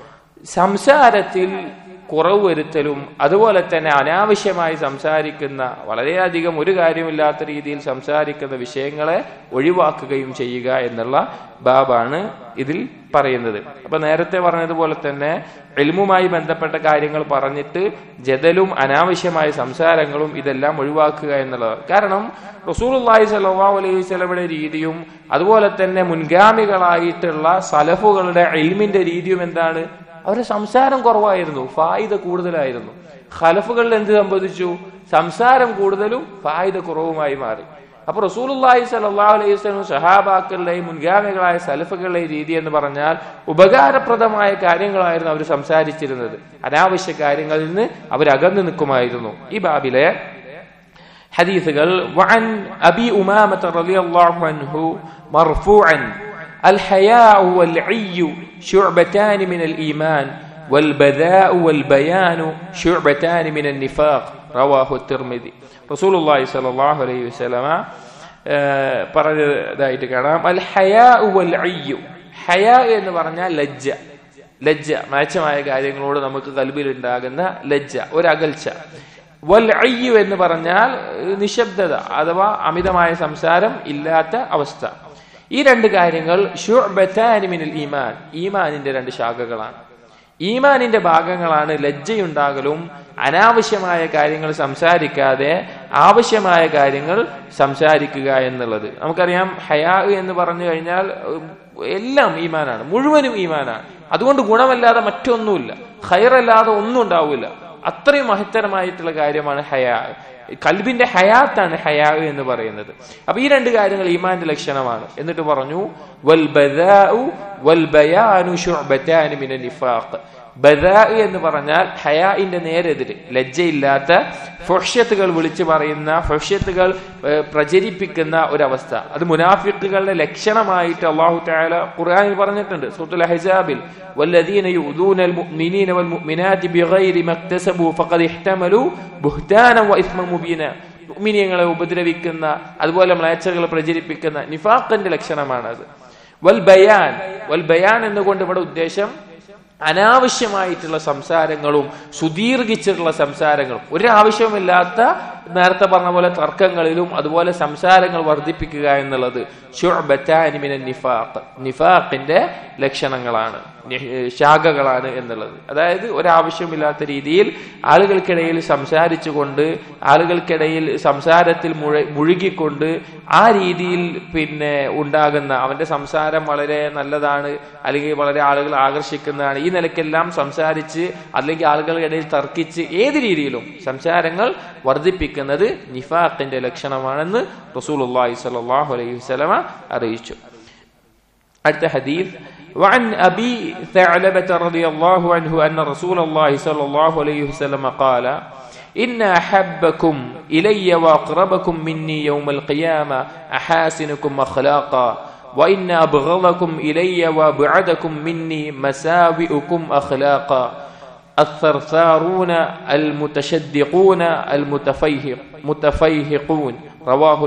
S1: സംസാരത്തിൽ കുറവ് വരുത്തലും അതുപോലെ തന്നെ അനാവശ്യമായി സംസാരിക്കുന്ന വളരെയധികം ഒരു കാര്യമില്ലാത്ത രീതിയിൽ സംസാരിക്കുന്ന വിഷയങ്ങളെ ഒഴിവാക്കുകയും ചെയ്യുക എന്നുള്ള ബാബാണ് ഇതിൽ പറയുന്നത് അപ്പൊ നേരത്തെ പറഞ്ഞതുപോലെ തന്നെ എൽമുമായി ബന്ധപ്പെട്ട കാര്യങ്ങൾ പറഞ്ഞിട്ട് ജദലും അനാവശ്യമായ സംസാരങ്ങളും ഇതെല്ലാം ഒഴിവാക്കുക എന്നുള്ളത് കാരണം റസൂലുള്ളാഹി സ്വല്ലല്ലാഹു അലൈഹി വസല്ലമയുടെ രീതിയും അതുപോലെ തന്നെ മുൻഗാമികളായിട്ടുള്ള സലഫുകളുടെ എൽമിന്റെ രീതിയും എന്താണ് അവരുടെ സംസാരം കുറവായിരുന്നു ഫായിദ കൂടുതലായിരുന്നു ഖലഫുകളിൽ എന്ത് സംഭവിച്ചു സംസാരം കൂടുതലും ഫായിദ കുറവുമായി മാറി അപ്പൊ റസൂലുള്ളാഹി സ്വല്ലല്ലാഹു അലൈഹി വസല്ലം സഹാബാക്കളുടെയും മുൻഗാമികളായ സലഫുകളുടെയും രീതി എന്ന് പറഞ്ഞാൽ ഉപകാരപ്രദമായ കാര്യങ്ങളായിരുന്നു അവർ സംസാരിച്ചിരുന്നത് അനാവശ്യ കാര്യങ്ങളിൽ നിന്ന് അവർ അകന്നു നിൽക്കുമായിരുന്നു ഈ ബാബിലെ حديثകൾ وعن أبي أمامة رضي الله عنه مرفوعا الحياء والعي شعبتان من الإيمان والبذاء والبيان شعبتان من النفاق رواه الترمذي رسول الله صلى الله عليه وسلم പറഞ്ഞതായിട്ട് കാണാം അൽ ഹയാ വൽ അയ്യു ഹയാ എന്ന് പറഞ്ഞാൽ ലജ്ജ ലജ്ജ മാച്ചമായ കാര്യങ്ങളോട് നമുക്ക് കൽബിൽ ഉണ്ടാകുന്ന ലജ്ജ ഒരു അകൽച്ച വൽ അയ്യു എന്ന് പറഞ്ഞാൽ നിശബ്ദത അഥവാ അമിതമായ സംസാരം ഇല്ലാത്ത അവസ്ഥ ഈ രണ്ട് കാര്യങ്ങൾ മിനൽ ഈമാൻ ഈമാനിന്റെ രണ്ട് ശാഖകളാണ് ഈമാനിന്റെ ഭാഗങ്ങളാണ് ലജ്ജയുണ്ടാകലും അനാവശ്യമായ കാര്യങ്ങൾ സംസാരിക്കാതെ ആവശ്യമായ കാര്യങ്ങൾ സംസാരിക്കുക എന്നുള്ളത് നമുക്കറിയാം ഹയാ എന്ന് പറഞ്ഞു കഴിഞ്ഞാൽ എല്ലാം ഈമാനാണ് മുഴുവനും ഈമാനാണ് അതുകൊണ്ട് ഗുണമല്ലാതെ മറ്റൊന്നുമില്ല ഹൈറല്ലാതെ ഒന്നും ഉണ്ടാവില്ല അത്രയും മഹത്തരമായിട്ടുള്ള കാര്യമാണ് ഹയാ കൽബിന്റെ ഹയാത്താണ് ഹയാ എന്ന് പറയുന്നത് അപ്പൊ ഈ രണ്ട് കാര്യങ്ങൾ ഈമാന്റെ ലക്ഷണമാണ് എന്നിട്ട് പറഞ്ഞു വൽ വൽ ബയാനു മിനൽ നിഫാഖ് ബദാ എന്ന് പറഞ്ഞാൽ ഹയാഇന്റെ നേരെതിര് ലജ്ജയില്ലാത്ത ഫൊഷ്യത്തുകൾ വിളിച്ചു പറയുന്ന ഫൊഷ്യത്തുകൾ പ്രചരിപ്പിക്കുന്ന ഒരവസ്ഥ അത് മുനാഫിക്കുകളുടെ ലക്ഷണമായിട്ട് അള്ളാഹു താല ഖുർആനിൽ പറഞ്ഞിട്ടുണ്ട് സൂത്തുൽ ഹൈസാബിൽ والذين يؤذون المؤمنين والمؤمنات بغير ما اكتسبوا فقد احتملوا بهتانا واثما مبينا മുഅ്മിനീങ്ങളെ ഉപദ്രവിക്കുന്ന അതുപോലെ മ്ലേച്ഛകൾ പ്രചരിപ്പിക്കുന്ന നിഫാഖിന്റെ ലക്ഷണമാണ് അത് വൽ ബയാൻ വൽ ബയാൻ എന്നുകൊണ്ട് ഇവിടെ ഉദ്ദേശം അനാവശ്യമായിട്ടുള്ള സംസാരങ്ങളും സുദീർഘിച്ചിട്ടുള്ള സംസാരങ്ങളും ഒരാവശ്യവുമില്ലാത്ത നേരത്തെ പറഞ്ഞ പോലെ തർക്കങ്ങളിലും അതുപോലെ സംസാരങ്ങൾ വർദ്ധിപ്പിക്കുക എന്നുള്ളത് നിഫാഖ് നിഫാഖിന്റെ ലക്ഷണങ്ങളാണ് ശാഖകളാണ് എന്നുള്ളത് അതായത് ഒരാവശ്യമില്ലാത്ത രീതിയിൽ ആളുകൾക്കിടയിൽ സംസാരിച്ചുകൊണ്ട് ആളുകൾക്കിടയിൽ സംസാരത്തിൽ മുഴുകിക്കൊണ്ട് ആ രീതിയിൽ പിന്നെ ഉണ്ടാകുന്ന അവന്റെ സംസാരം വളരെ നല്ലതാണ് അല്ലെങ്കിൽ വളരെ ആളുകൾ ആകർഷിക്കുന്നതാണ് ഈ നിലയ്ക്കെല്ലാം സംസാരിച്ച് അല്ലെങ്കിൽ ആളുകളുടെ ഇടയിൽ തർക്കിച്ച് ഏത് രീതിയിലും സംസാരങ്ങൾ വർദ്ധിപ്പിക്കുന്നത് നിഫാഖിന്റെ ലക്ഷണമാണെന്ന് റസൂൽ അള്ളാഹി സ്വല്ലല്ലാഹു അലൈഹി വസല്ലമ അറിയിച്ചു അടുത്ത ഹദീസ് وعن أبي ثعلبة رضي الله عنه أن رسول الله صلى الله عليه وسلم قال إن أحبكم إلي وأقربكم مني يوم القيامة أحاسنكم أخلاقا وإن أبغضكم إلي وأبعدكم مني مساوئكم أخلاقا الثرثارون المتشدقون المتفيهق متفيهقون رواه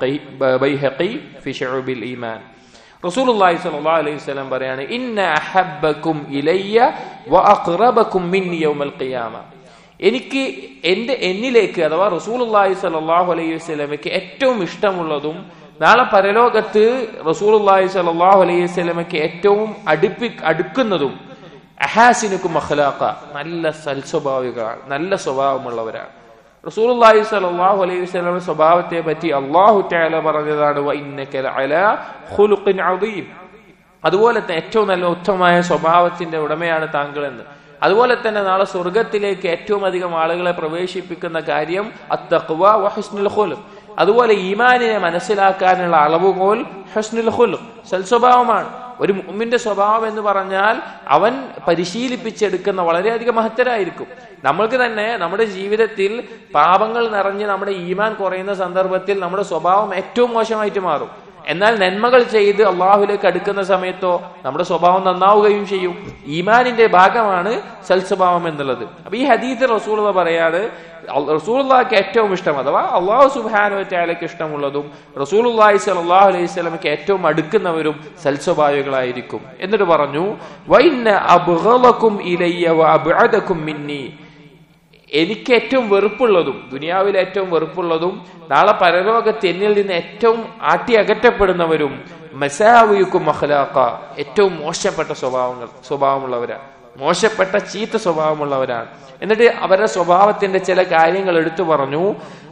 S1: البيهقي في شعب الإيمان റസൂലുള്ളാഹി സ്വല്ലല്ലാഹു അലൈഹി വസല്ലം പറയാണ് ഇന്ന അഹബ്ബക്കും ഇലയ്യ വഅഖ്റബക്കും മിന്നി യൗമൽ ഖിയാമ എനിക്ക് എന്റെ എന്നിലേക്ക് അഥവാ റസൂലുള്ളാഹി സ്വല്ലല്ലാഹു അലൈഹി വസല്ലമയ്ക്ക് ഏറ്റവും ഇഷ്ടമുള്ളതും നാളെ പരലോകത്ത് റസൂലുള്ളാഹി സ്വല്ലല്ലാഹു അലൈഹി വസല്ലമയ്ക്ക് ഏറ്റവും അടുപ്പി അടുക്കുന്നതും അഹാസിനുക്കും അഖ്ലാഖ നല്ല സൽസ്വഭാവികളാണ് നല്ല സ്വഭാവമുള്ളവരാണ് റസൂലുള്ളാഹി സ്വല്ലല്ലാഹു അലൈഹി വസല്ലം സ്വഭാവത്തെ പറ്റി അല്ലാഹു തആല പറഞ്ഞതാണ് വഇന്നക ലഅലാ ഖുലുഖിൻ അദീം അതുപോലെ തന്നെ ഏറ്റവും നല്ല ഉത്തമമായ സ്വഭാവത്തിന്റെ ഉടമയാണ് താങ്കൾ എന്ന് അതുപോലെ തന്നെ നാളെ സ്വർഗത്തിലേക്ക് ഏറ്റവും അധികം ആളുകളെ പ്രവേശിപ്പിക്കുന്ന കാര്യം അത്തഖ്വ വഹസ്നുൽ ഖുലുഖ് അതുപോലെ ഈമാനിനെ മനസ്സിലാക്കാനുള്ള അളവുകോൽ ഹസ്നുൽ ഖുലുഖ് സൽസ്വഭാവമാണ് ഒരു മുമ്മിന്റെ സ്വഭാവം എന്ന് പറഞ്ഞാൽ അവൻ പരിശീലിപ്പിച്ചെടുക്കുന്ന വളരെയധികം മഹത്തരായിരിക്കും നമ്മൾക്ക് തന്നെ നമ്മുടെ ജീവിതത്തിൽ പാപങ്ങൾ നിറഞ്ഞ് നമ്മുടെ ഈമാൻ കുറയുന്ന സന്ദർഭത്തിൽ നമ്മുടെ സ്വഭാവം ഏറ്റവും മോശമായിട്ട് മാറും എന്നാൽ നന്മകൾ ചെയ്ത് അള്ളാഹുലേക്ക് അടുക്കുന്ന സമയത്തോ നമ്മുടെ സ്വഭാവം നന്നാവുകയും ചെയ്യും ഈമാനിന്റെ ഭാഗമാണ് സൽസ്വഭാവം എന്നുള്ളത് അപ്പൊ ഈ ഹദീത്ത് റസൂൾ പറയാണ് റസൂൽക്ക് ഏറ്റവും ഇഷ്ടം അഥവാ അള്ളാഹു സുബാനുവറ്റാലയ്ക്ക് ഇഷ്ടമുള്ളതും റസൂലുല്ലാഹി സലാഹു അലൈഹി സ്വലമയ്ക്ക് ഏറ്റവും അടുക്കുന്നവരും സൽസ്വഭാവികളായിരിക്കും എന്നിട്ട് പറഞ്ഞു വൈന്ന അബ്ഗളക്കും ഇലയ്യ വഅബ്അദക്കും മിന്നി എനിക്ക് ഏറ്റവും വെറുപ്പുള്ളതും ദുനിയാവിൽ ഏറ്റവും വെറുപ്പുള്ളതും നാളെ പരലോകത്ത് എന്നിൽ നിന്ന് ഏറ്റവും ആട്ടി അകറ്റപ്പെടുന്നവരും മസാവിയുക്കും മഹലാക്ക ഏറ്റവും മോശപ്പെട്ട സ്വഭാവങ്ങൾ സ്വഭാവമുള്ളവരാണ് മോശപ്പെട്ട ചീത്ത സ്വഭാവമുള്ളവരാണ് എന്നിട്ട് അവരുടെ സ്വഭാവത്തിന്റെ ചില കാര്യങ്ങൾ എടുത്തു പറഞ്ഞു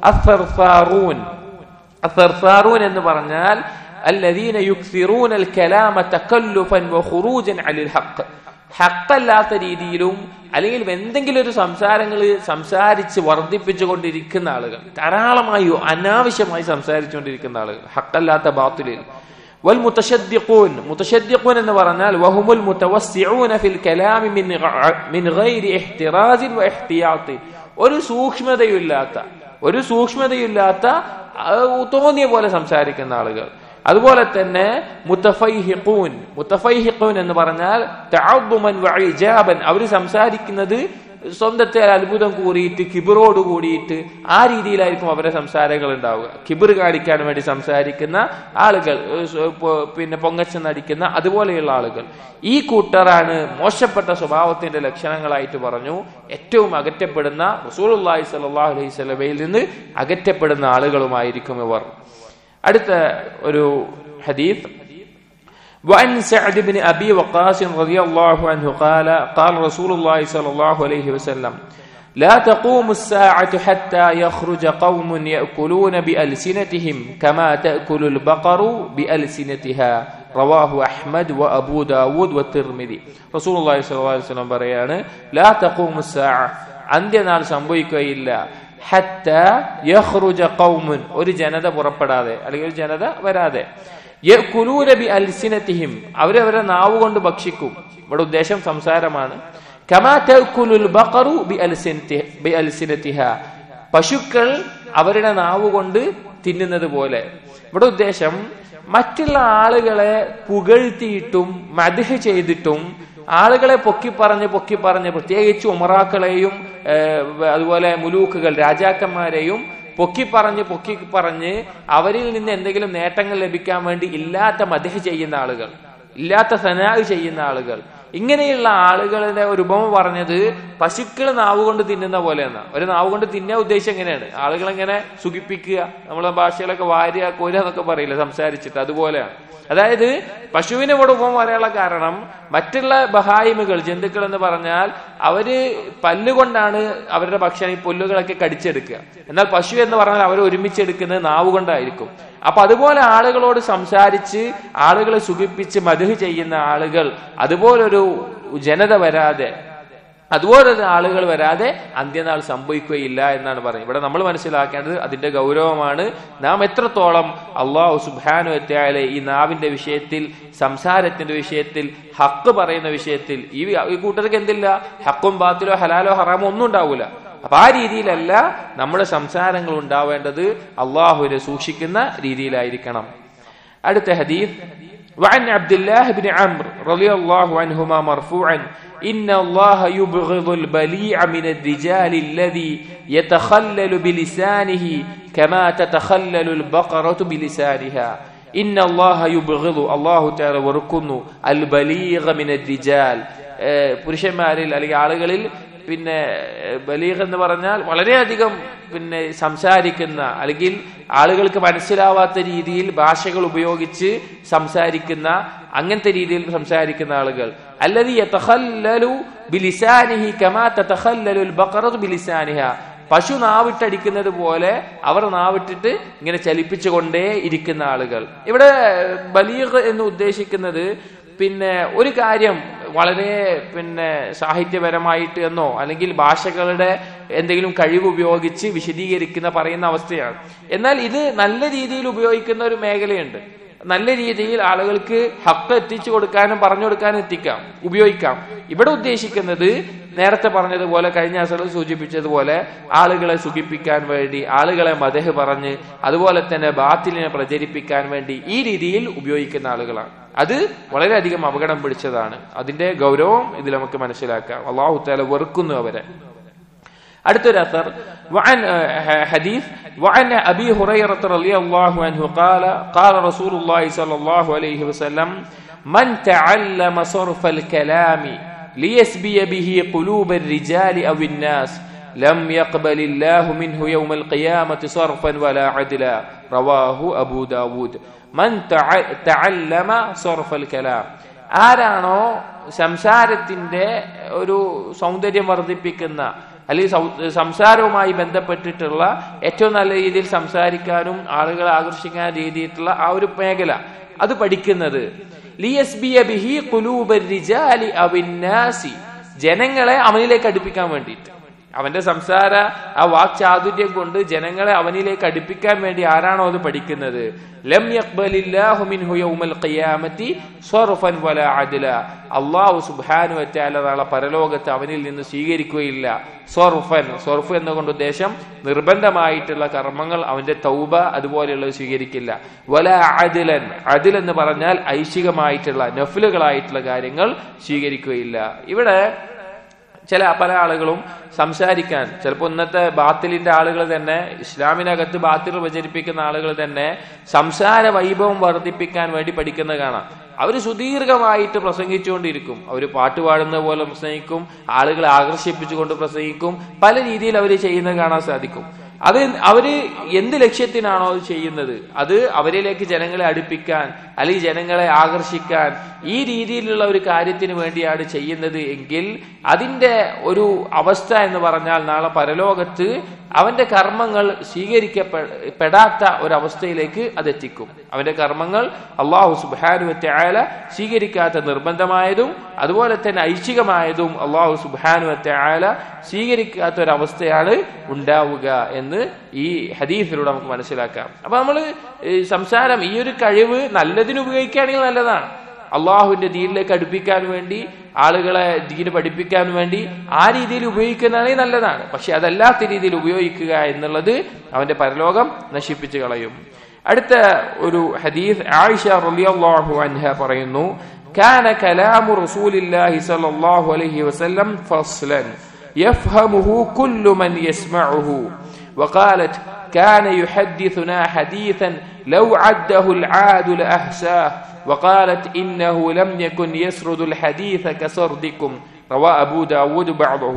S1: അസർസാറൂൻ അസർസാറൂൻ എന്ന് പറഞ്ഞാൽ الذين يكثرون الكلام تكلفا وخروجا عن الحق ഹക്കല്ലാത്ത രീതിയിലും അല്ലെങ്കിൽ എന്തെങ്കിലും ഒരു സംസാരങ്ങൾ സംസാരിച്ച് വർദ്ധിപ്പിച്ചുകൊണ്ടിരിക്കുന്ന ആളുകൾ ധാരാളമായി അനാവശ്യമായി സംസാരിച്ചുകൊണ്ടിരിക്കുന്ന ആളുകൾ ഹക്കല്ലാത്ത ബാത്തുലിൽ വൽ മുത്തശദ്ദിഖൂൻ മുത്തശദ്ദിഖൂൻ എന്ന് പറഞ്ഞാൽ വഹുമുൽ മുതവസ്സിഊന ഫിൽ കലാമി മിൻ മിൻ ഗൈരി ഇഹ്തിറാസിൻ വ ഇഹ്തിയാത്തിൻ ഒരു സൂക്ഷ്മതയില്ലാത്ത ഒരു സൂക്ഷ്മതയില്ലാത്ത തോന്നിയ പോലെ സംസാരിക്കുന്ന ആളുകൾ അതുപോലെ തന്നെ മുത്തഫൈഹിഖൂൻ മുത്തഫൈഹിഖൂൻ എന്ന് പറഞ്ഞാൽ തഅദ്ദുമൻ വഇജാബൻ അവർ സംസാരിക്കുന്നത് സ്വന്തത്തെ അത്ഭുതം കൂടിയിട്ട് കിബിറോട് കൂടിയിട്ട് ആ രീതിയിലായിരിക്കും അവരുടെ സംസാരങ്ങൾ ഉണ്ടാവുക കിബിർ കാണിക്കാൻ വേണ്ടി സംസാരിക്കുന്ന ആളുകൾ പിന്നെ പൊങ്ങച്ച നടിക്കുന്ന അതുപോലെയുള്ള ആളുകൾ ഈ കൂട്ടറാണ് മോശപ്പെട്ട സ്വഭാവത്തിന്റെ ലക്ഷണങ്ങളായിട്ട് പറഞ്ഞു ഏറ്റവും അകറ്റപ്പെടുന്ന റസൂലുള്ളാഹി സ്വല്ലല്ലാഹു അലൈഹി സ്വലമയിൽ നിന്ന് അകറ്റപ്പെടുന്ന ആളുകളുമായിരിക്കും ഇവർ അടുത്ത ഒരു ഹദീഫ് وعن سعد بن أبي وقاص رضي الله عنه قال قال رسول الله صلى الله عليه وسلم لا تقوم الساعة حتى يخرج قوم يأكلون بألسنتهم كما تأكل البقر بألسنتها رواه أحمد وأبو داود والترمذي رسول الله صلى الله عليه وسلم പറയാണ് لا تقوم الساعة അന്ത്യനാൾ സംഭവിക്കുകയില്ല ഹത്ത യഹ്റുജ ഖൗമുൻ ഒരു ജനത പുറപ്പെടാതെ അല്ലെങ്കിൽ ഒരു ജനത വരാതെ യകുലൂന ബി അൽസിനതിഹിം അവരവരെ നാവ് കൊണ്ട് ഭക്ഷിക്കും ഇവിടെ ഉദ്ദേശം സംസാരമാണ് കമാ തഅകുലുൽ ബഖറു ബി അൽസിനതി ബി അൽസിനതിഹ പശുക്കൾ അവരുടെ നാവ് കൊണ്ട് തിന്നുന്നത് പോലെ ഇവിടെ ഉദ്ദേശം മറ്റുള്ള ആളുകളെ പുകഴ്ത്തിയിട്ടും മദ്ഹ് ചെയ്തിട്ടും ആളുകളെ പൊക്കി പറഞ്ഞ് പൊക്കി പറഞ്ഞ് പ്രത്യേകിച്ച് ഉമറാക്കളെയും അതുപോലെ മുലൂക്കുകൾ രാജാക്കന്മാരെയും പൊക്കി പറഞ്ഞ് പൊക്കി പറഞ്ഞ് അവരിൽ നിന്ന് എന്തെങ്കിലും നേട്ടങ്ങൾ ലഭിക്കാൻ വേണ്ടി ഇല്ലാത്ത മതിഹ ചെയ്യുന്ന ആളുകൾ ഇല്ലാത്ത സനാഗ് ചെയ്യുന്ന ആളുകൾ ഇങ്ങനെയുള്ള ആളുകളുടെ ഒരു ഉപമ പറഞ്ഞത് പശുക്കൾ നാവ് കൊണ്ട് തിന്നുന്ന പോലെയെന്ന ഒരു നാവ് കൊണ്ട് തിന്നാൻ ഉദ്ദേശം എങ്ങനെയാണ് ആളുകൾ എങ്ങനെ സുഖിപ്പിക്കുക നമ്മളെ ഭാഷകളൊക്കെ വാര്യ കോര എന്നൊക്കെ പറയില്ല സംസാരിച്ചിട്ട് അതുപോലെയാണ് അതായത് പശുവിനെ ഇവിടെ ഉപമ പറയാനുള്ള കാരണം മറ്റുള്ള ബഹായിമുകൾ ജന്തുക്കൾ എന്ന് പറഞ്ഞാൽ അവര് പല്ലുകൊണ്ടാണ് അവരുടെ ഭക്ഷണം ഈ പുല്ലുകളൊക്കെ കടിച്ചെടുക്കുക എന്നാൽ പശു എന്ന് പറഞ്ഞാൽ അവർ ഒരുമിച്ചെടുക്കുന്നത് നാവ് കൊണ്ടായിരിക്കും അപ്പൊ അതുപോലെ ആളുകളോട് സംസാരിച്ച് ആളുകളെ സുഖിപ്പിച്ച് മധു ചെയ്യുന്ന ആളുകൾ അതുപോലൊരു ജനത വരാതെ അതുപോലൊരു ആളുകൾ വരാതെ അന്ത്യനാൾ സംഭവിക്കുകയില്ല എന്നാണ് പറയുന്നത് ഇവിടെ നമ്മൾ മനസ്സിലാക്കേണ്ടത് അതിന്റെ ഗൗരവമാണ് നാം എത്രത്തോളം അള്ളാഹു സുബാനു എത്തിയാലെ ഈ നാവിന്റെ വിഷയത്തിൽ സംസാരത്തിന്റെ വിഷയത്തിൽ ഹക്ക് പറയുന്ന വിഷയത്തിൽ ഈ ഈ കൂട്ടർക്ക് എന്തില്ല ഹക്കും ബാത്തിലോ ഹലാലോ ഹറാമോ ഒന്നും ഉണ്ടാവൂല അപ്പൊ ആ രീതിയിലല്ല നമ്മുടെ സംസാരങ്ങൾ ഉണ്ടാവേണ്ടത് അള്ളാഹുവിനെ സൂക്ഷിക്കുന്ന രീതിയിലായിരിക്കണം അടുത്ത ഹദീഫ് وعن عبد الله بن عمرو رضي الله عنهما مرفوعا إن الله يبغض البليع من الرجال الذي يتخلل بلسانه كما تتخلل البقرة بلسانها إن الله يبغض الله تعالى وركن البليغ من الرجال പുരുഷന്മാരിൽ അല്ലെങ്കിൽ ആളുകളിൽ പിന്നെ ബലീഗ് എന്ന് പറഞ്ഞാൽ വളരെയധികം പിന്നെ സംസാരിക്കുന്ന അല്ലെങ്കിൽ ആളുകൾക്ക് മനസ്സിലാവാത്ത രീതിയിൽ ഭാഷകൾ ഉപയോഗിച്ച് സംസാരിക്കുന്ന അങ്ങനത്തെ രീതിയിൽ സംസാരിക്കുന്ന ആളുകൾ അല്ലതി ബിലിസാനിഹി കമാ തതഖല്ലലു ബഖറതു ബിലിസാനിഹ പശു നാവിട്ടടിക്കുന്നത് പോലെ അവർ നാവിട്ടിട്ട് ഇങ്ങനെ ചലിപ്പിച്ചുകൊണ്ടേ ഇരിക്കുന്ന ആളുകൾ ഇവിടെ ബലീഗ് എന്ന് ഉദ്ദേശിക്കുന്നത് പിന്നെ ഒരു കാര്യം വളരെ പിന്നെ സാഹിത്യപരമായിട്ട് എന്നോ അല്ലെങ്കിൽ ഭാഷകളുടെ എന്തെങ്കിലും കഴിവ് ഉപയോഗിച്ച് വിശദീകരിക്കുന്ന പറയുന്ന അവസ്ഥയാണ് എന്നാൽ ഇത് നല്ല രീതിയിൽ ഉപയോഗിക്കുന്ന ഒരു മേഖലയുണ്ട് നല്ല രീതിയിൽ ആളുകൾക്ക് ഹക്ക് എത്തിച്ചു കൊടുക്കാനും പറഞ്ഞു കൊടുക്കാനും എത്തിക്കാം ഉപയോഗിക്കാം ഇവിടെ ഉദ്ദേശിക്കുന്നത് നേരത്തെ പറഞ്ഞതുപോലെ കഴിഞ്ഞ അസറിൽ സൂചിപ്പിച്ചതുപോലെ ആളുകളെ സുഖിപ്പിക്കാൻ വേണ്ടി ആളുകളെ മതഹ് പറഞ്ഞ് അതുപോലെ തന്നെ ബാത്തിലിനെ പ്രചരിപ്പിക്കാൻ വേണ്ടി ഈ രീതിയിൽ ഉപയോഗിക്കുന്ന ആളുകളാണ് അത് വളരെയധികം അപകടം പിടിച്ചതാണ് അതിന്റെ ഗൗരവം ഇതിൽ നമുക്ക് മനസ്സിലാക്കാം അള്ളാഹു താല വെറുക്കുന്നു അവരെ അടുത്തൊരു അസർ وعن حديث وعن أبي هريرة رضي الله عنه قال قال رسول الله صلى الله عليه وسلم من تعلم صرف الكلام ليسبي به قلوب الرجال أو الناس لم يقبل الله منه يوم القيامة صرفا ولا عدلا رواه أبو داود من تعلم صرف الكلام ആരാണോ സംസാരത്തിന്റെ ഒരു സൗന്ദര്യം വർദ്ധിപ്പിക്കുന്ന അല്ലെങ്കിൽ സംസാരവുമായി ബന്ധപ്പെട്ടിട്ടുള്ള ഏറ്റവും നല്ല രീതിയിൽ സംസാരിക്കാനും ആളുകളെ ആകർഷിക്കാൻ രീതിയിലുള്ള ആ ഒരു മേഖല അത് പഠിക്കുന്നത് ലിയസ്ബിയ ബിഹി ഖുലൂബർ റിജാലി അവിന്നാസി ജനങ്ങളെ അവനിലേക്ക് അടുപ്പിക്കാൻ വേണ്ടിയിട്ട് അവന്റെ സംസാര ആ വാക്ചാതുര്യം കൊണ്ട് ജനങ്ങളെ അവനിലേക്ക് അടുപ്പിക്കാൻ വേണ്ടി ആരാണോ അത് പഠിക്കുന്നത് ലം യഖ്ബലില്ലാഹു മിൻഹു യൗമൽ ഖിയാമത്തി സർഫൻ വല അദ്ല അല്ലാഹു സുബ്ഹാനഹു വതആല നാളെ പരലോകത്ത് അവനിൽ നിന്ന് സ്വീകരിക്കുകയില്ല സർഫൻ സർഫ് എന്നുകൊണ്ട് ഉദ്ദേശം നിർബന്ധമായിട്ടുള്ള കർമ്മങ്ങൾ അവന്റെ തൗബ അതുപോലെയുള്ളത് സ്വീകരിക്കില്ല വല അദിലൻ അദിൽ എന്ന് പറഞ്ഞാൽ ഐശികമായിട്ടുള്ള നഫിലുകളായിട്ടുള്ള കാര്യങ്ങൾ സ്വീകരിക്കുകയില്ല ഇവിടെ ചില പല ആളുകളും സംസാരിക്കാൻ ചിലപ്പോൾ ഇന്നത്തെ ബാത്തിലിന്റെ ആളുകൾ തന്നെ ഇസ്ലാമിനകത്ത് ബാത്തിൽ പ്രചരിപ്പിക്കുന്ന ആളുകൾ തന്നെ സംസാര വൈഭവം വർദ്ധിപ്പിക്കാൻ വേണ്ടി പഠിക്കുന്നത് കാണാം അവർ സുദീർഘമായിട്ട് പ്രസംഗിച്ചുകൊണ്ടിരിക്കും അവർ പാട്ട് പാടുന്ന പോലെ പ്രസംഗിക്കും ആളുകളെ ആകർഷിപ്പിച്ചുകൊണ്ട് പ്രസംഗിക്കും പല രീതിയിൽ അവർ ചെയ്യുന്നത് കാണാൻ സാധിക്കും അത് അവര് എന്ത് ലക്ഷ്യത്തിനാണോ അത് ചെയ്യുന്നത് അത് അവരിലേക്ക് ജനങ്ങളെ അടുപ്പിക്കാൻ അല്ലെങ്കിൽ ജനങ്ങളെ ആകർഷിക്കാൻ ഈ രീതിയിലുള്ള ഒരു കാര്യത്തിന് വേണ്ടിയാണ് ചെയ്യുന്നത് എങ്കിൽ അതിന്റെ ഒരു അവസ്ഥ എന്ന് പറഞ്ഞാൽ നാളെ പരലോകത്ത് അവന്റെ കർമ്മങ്ങൾ സ്വീകരിക്കപ്പെടാത്ത ഒരവസ്ഥയിലേക്ക് അതെത്തിക്കും അവന്റെ കർമ്മങ്ങൾ അള്ളാഹു സുബാനുവത്തെ ആയാല സ്വീകരിക്കാത്ത നിർബന്ധമായതും അതുപോലെ തന്നെ ഐച്ഛികമായതും അള്ളാഹു സുബാനുവത്തെ ആയാല സ്വീകരിക്കാത്ത ഒരവസ്ഥയാണ് ഉണ്ടാവുക എന്ന് ഈ ഹദീഫിലൂടെ നമുക്ക് മനസ്സിലാക്കാം അപ്പൊ നമ്മൾ സംസാരം ഈ ഒരു കഴിവ് നല്ലതിന് ഉപയോഗിക്കുകയാണെങ്കിൽ നല്ലതാണ് അള്ളാഹുവിന്റെ ദീനിലേക്ക് അടുപ്പിക്കാൻ വേണ്ടി ആളുകളെ ദീന് പഠിപ്പിക്കാൻ വേണ്ടി ആ രീതിയിൽ ഉപയോഗിക്കുന്നതാണെങ്കിൽ നല്ലതാണ് പക്ഷെ അതല്ലാത്ത രീതിയിൽ ഉപയോഗിക്കുക എന്നുള്ളത് അവന്റെ പരലോകം നശിപ്പിച്ചു കളയും അടുത്ത ഒരു ഹദീസ് ആയിഷ റളിയല്ലാഹു അൻഹ പറയുന്നു كان كلام رسول الله صلى الله عليه وسلم فصلا يفهمه كل من يسمعه وقالت كان يحدثنا حديثا لو عده العاد لأحساه وقالت إنه لم يكن يسرد الحديث كسردكم رواه أبو داود بعضه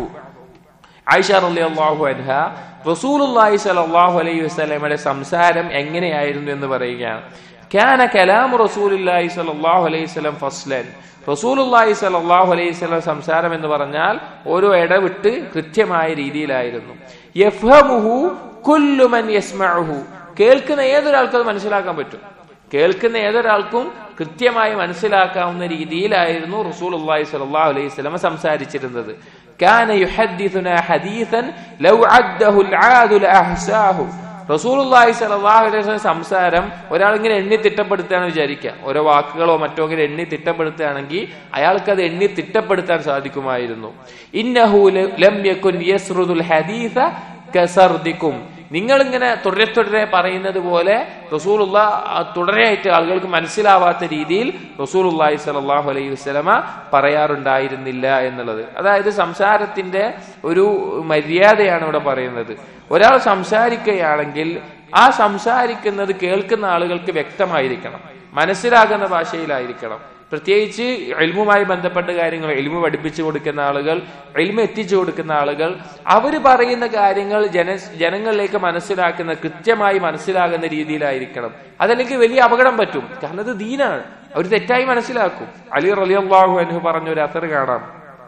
S1: ആയിഷ റളിയല്ലാഹു അൻഹ റസൂലുള്ളാഹി സ്വല്ലല്ലാഹു അലൈഹി വസല്ലമയുടെ സംസാരം എങ്ങനെയായിരുന്നു എന്ന് പറയുകയാണ് കാന കലാം റസൂലുള്ളാഹി സ്വല്ലല്ലാഹു അലൈഹി വസല്ലം ഫസ്ലൻ റസൂലുള്ളാഹി സ്വല്ലല്ലാഹു അലൈഹി വസല്ലം സംസാരം എന്ന് പറഞ്ഞാൽ ഓരോ ഇടവിട്ട് കൃത്യമായ രീതിയിലായിരുന്നു യഫ്ഹമുഹു കുല്ലു മൻ യസ്മഉഹു കേൾക്കുന്ന ഏതൊരാൾക്കും അത് മനസ്സിലാക്കാൻ പറ്റും കേൾക്കുന്ന ഏതൊരാൾക്കും കൃത്യമായി മനസ്സിലാക്കാവുന്ന രീതിയിലായിരുന്നു റസൂൽ അള്ളാഹി സ്വല്ലല്ലാഹു അലൈഹി വസല്ലം സംസാരിച്ചിരുന്നത് كان يحدثنا حديثا لو عده العاد لأحساه റസൂലുള്ളാഹി സ്വല്ലല്ലാഹു അലൈഹി വസല്ലം സംസാരം ഒരാൾ ഇങ്ങനെ എണ്ണി തിട്ടപ്പെടുത്തുകയാണ് വിചാരിക്കുക ഓരോ വാക്കുകളോ മറ്റോ ഇങ്ങനെ എണ്ണി തിട്ടപ്പെടുത്തുകയാണെങ്കിൽ അയാൾക്ക് അത് എണ്ണി തിട്ടപ്പെടുത്താൻ സാധിക്കുമായിരുന്നു ഇന്നഹു ലം യകുൻ യസ്റുദുൽ ഹദീസ കസർദിക്കും നിങ്ങൾ ഇങ്ങനെ തുടരെ തുടരെ പറയുന്നത് പോലെ റസൂലുള്ള തുടരെയായിട്ട് ആളുകൾക്ക് മനസ്സിലാവാത്ത രീതിയിൽ റസൂലുള്ളാഹി സ്വല്ലല്ലാഹു അലൈഹി വസല്ലമ പറയാറുണ്ടായിരുന്നില്ല എന്നുള്ളത് അതായത് സംസാരത്തിന്റെ ഒരു മര്യാദയാണ് ഇവിടെ പറയുന്നത് ഒരാൾ സംസാരിക്കുകയാണെങ്കിൽ ആ സംസാരിക്കുന്നത് കേൾക്കുന്ന ആളുകൾക്ക് വ്യക്തമായിരിക്കണം മനസ്സിലാകുന്ന ഭാഷയിലായിരിക്കണം പ്രത്യേകിച്ച് എൽമുമായി ബന്ധപ്പെട്ട കാര്യങ്ങൾ എൽമു പഠിപ്പിച്ചു കൊടുക്കുന്ന ആളുകൾ എൽമ എത്തിച്ചു കൊടുക്കുന്ന ആളുകൾ അവർ പറയുന്ന കാര്യങ്ങൾ ജന ജനങ്ങളിലേക്ക് മനസ്സിലാക്കുന്ന കൃത്യമായി മനസ്സിലാകുന്ന രീതിയിലായിരിക്കണം അതല്ലെങ്കിൽ വലിയ അപകടം പറ്റും കാരണം അത് ദീനാണ് അവർ തെറ്റായി മനസ്സിലാക്കും അലി റലിയാഹു അനുഹു പറഞ്ഞ ഒരു അസർ കാണാം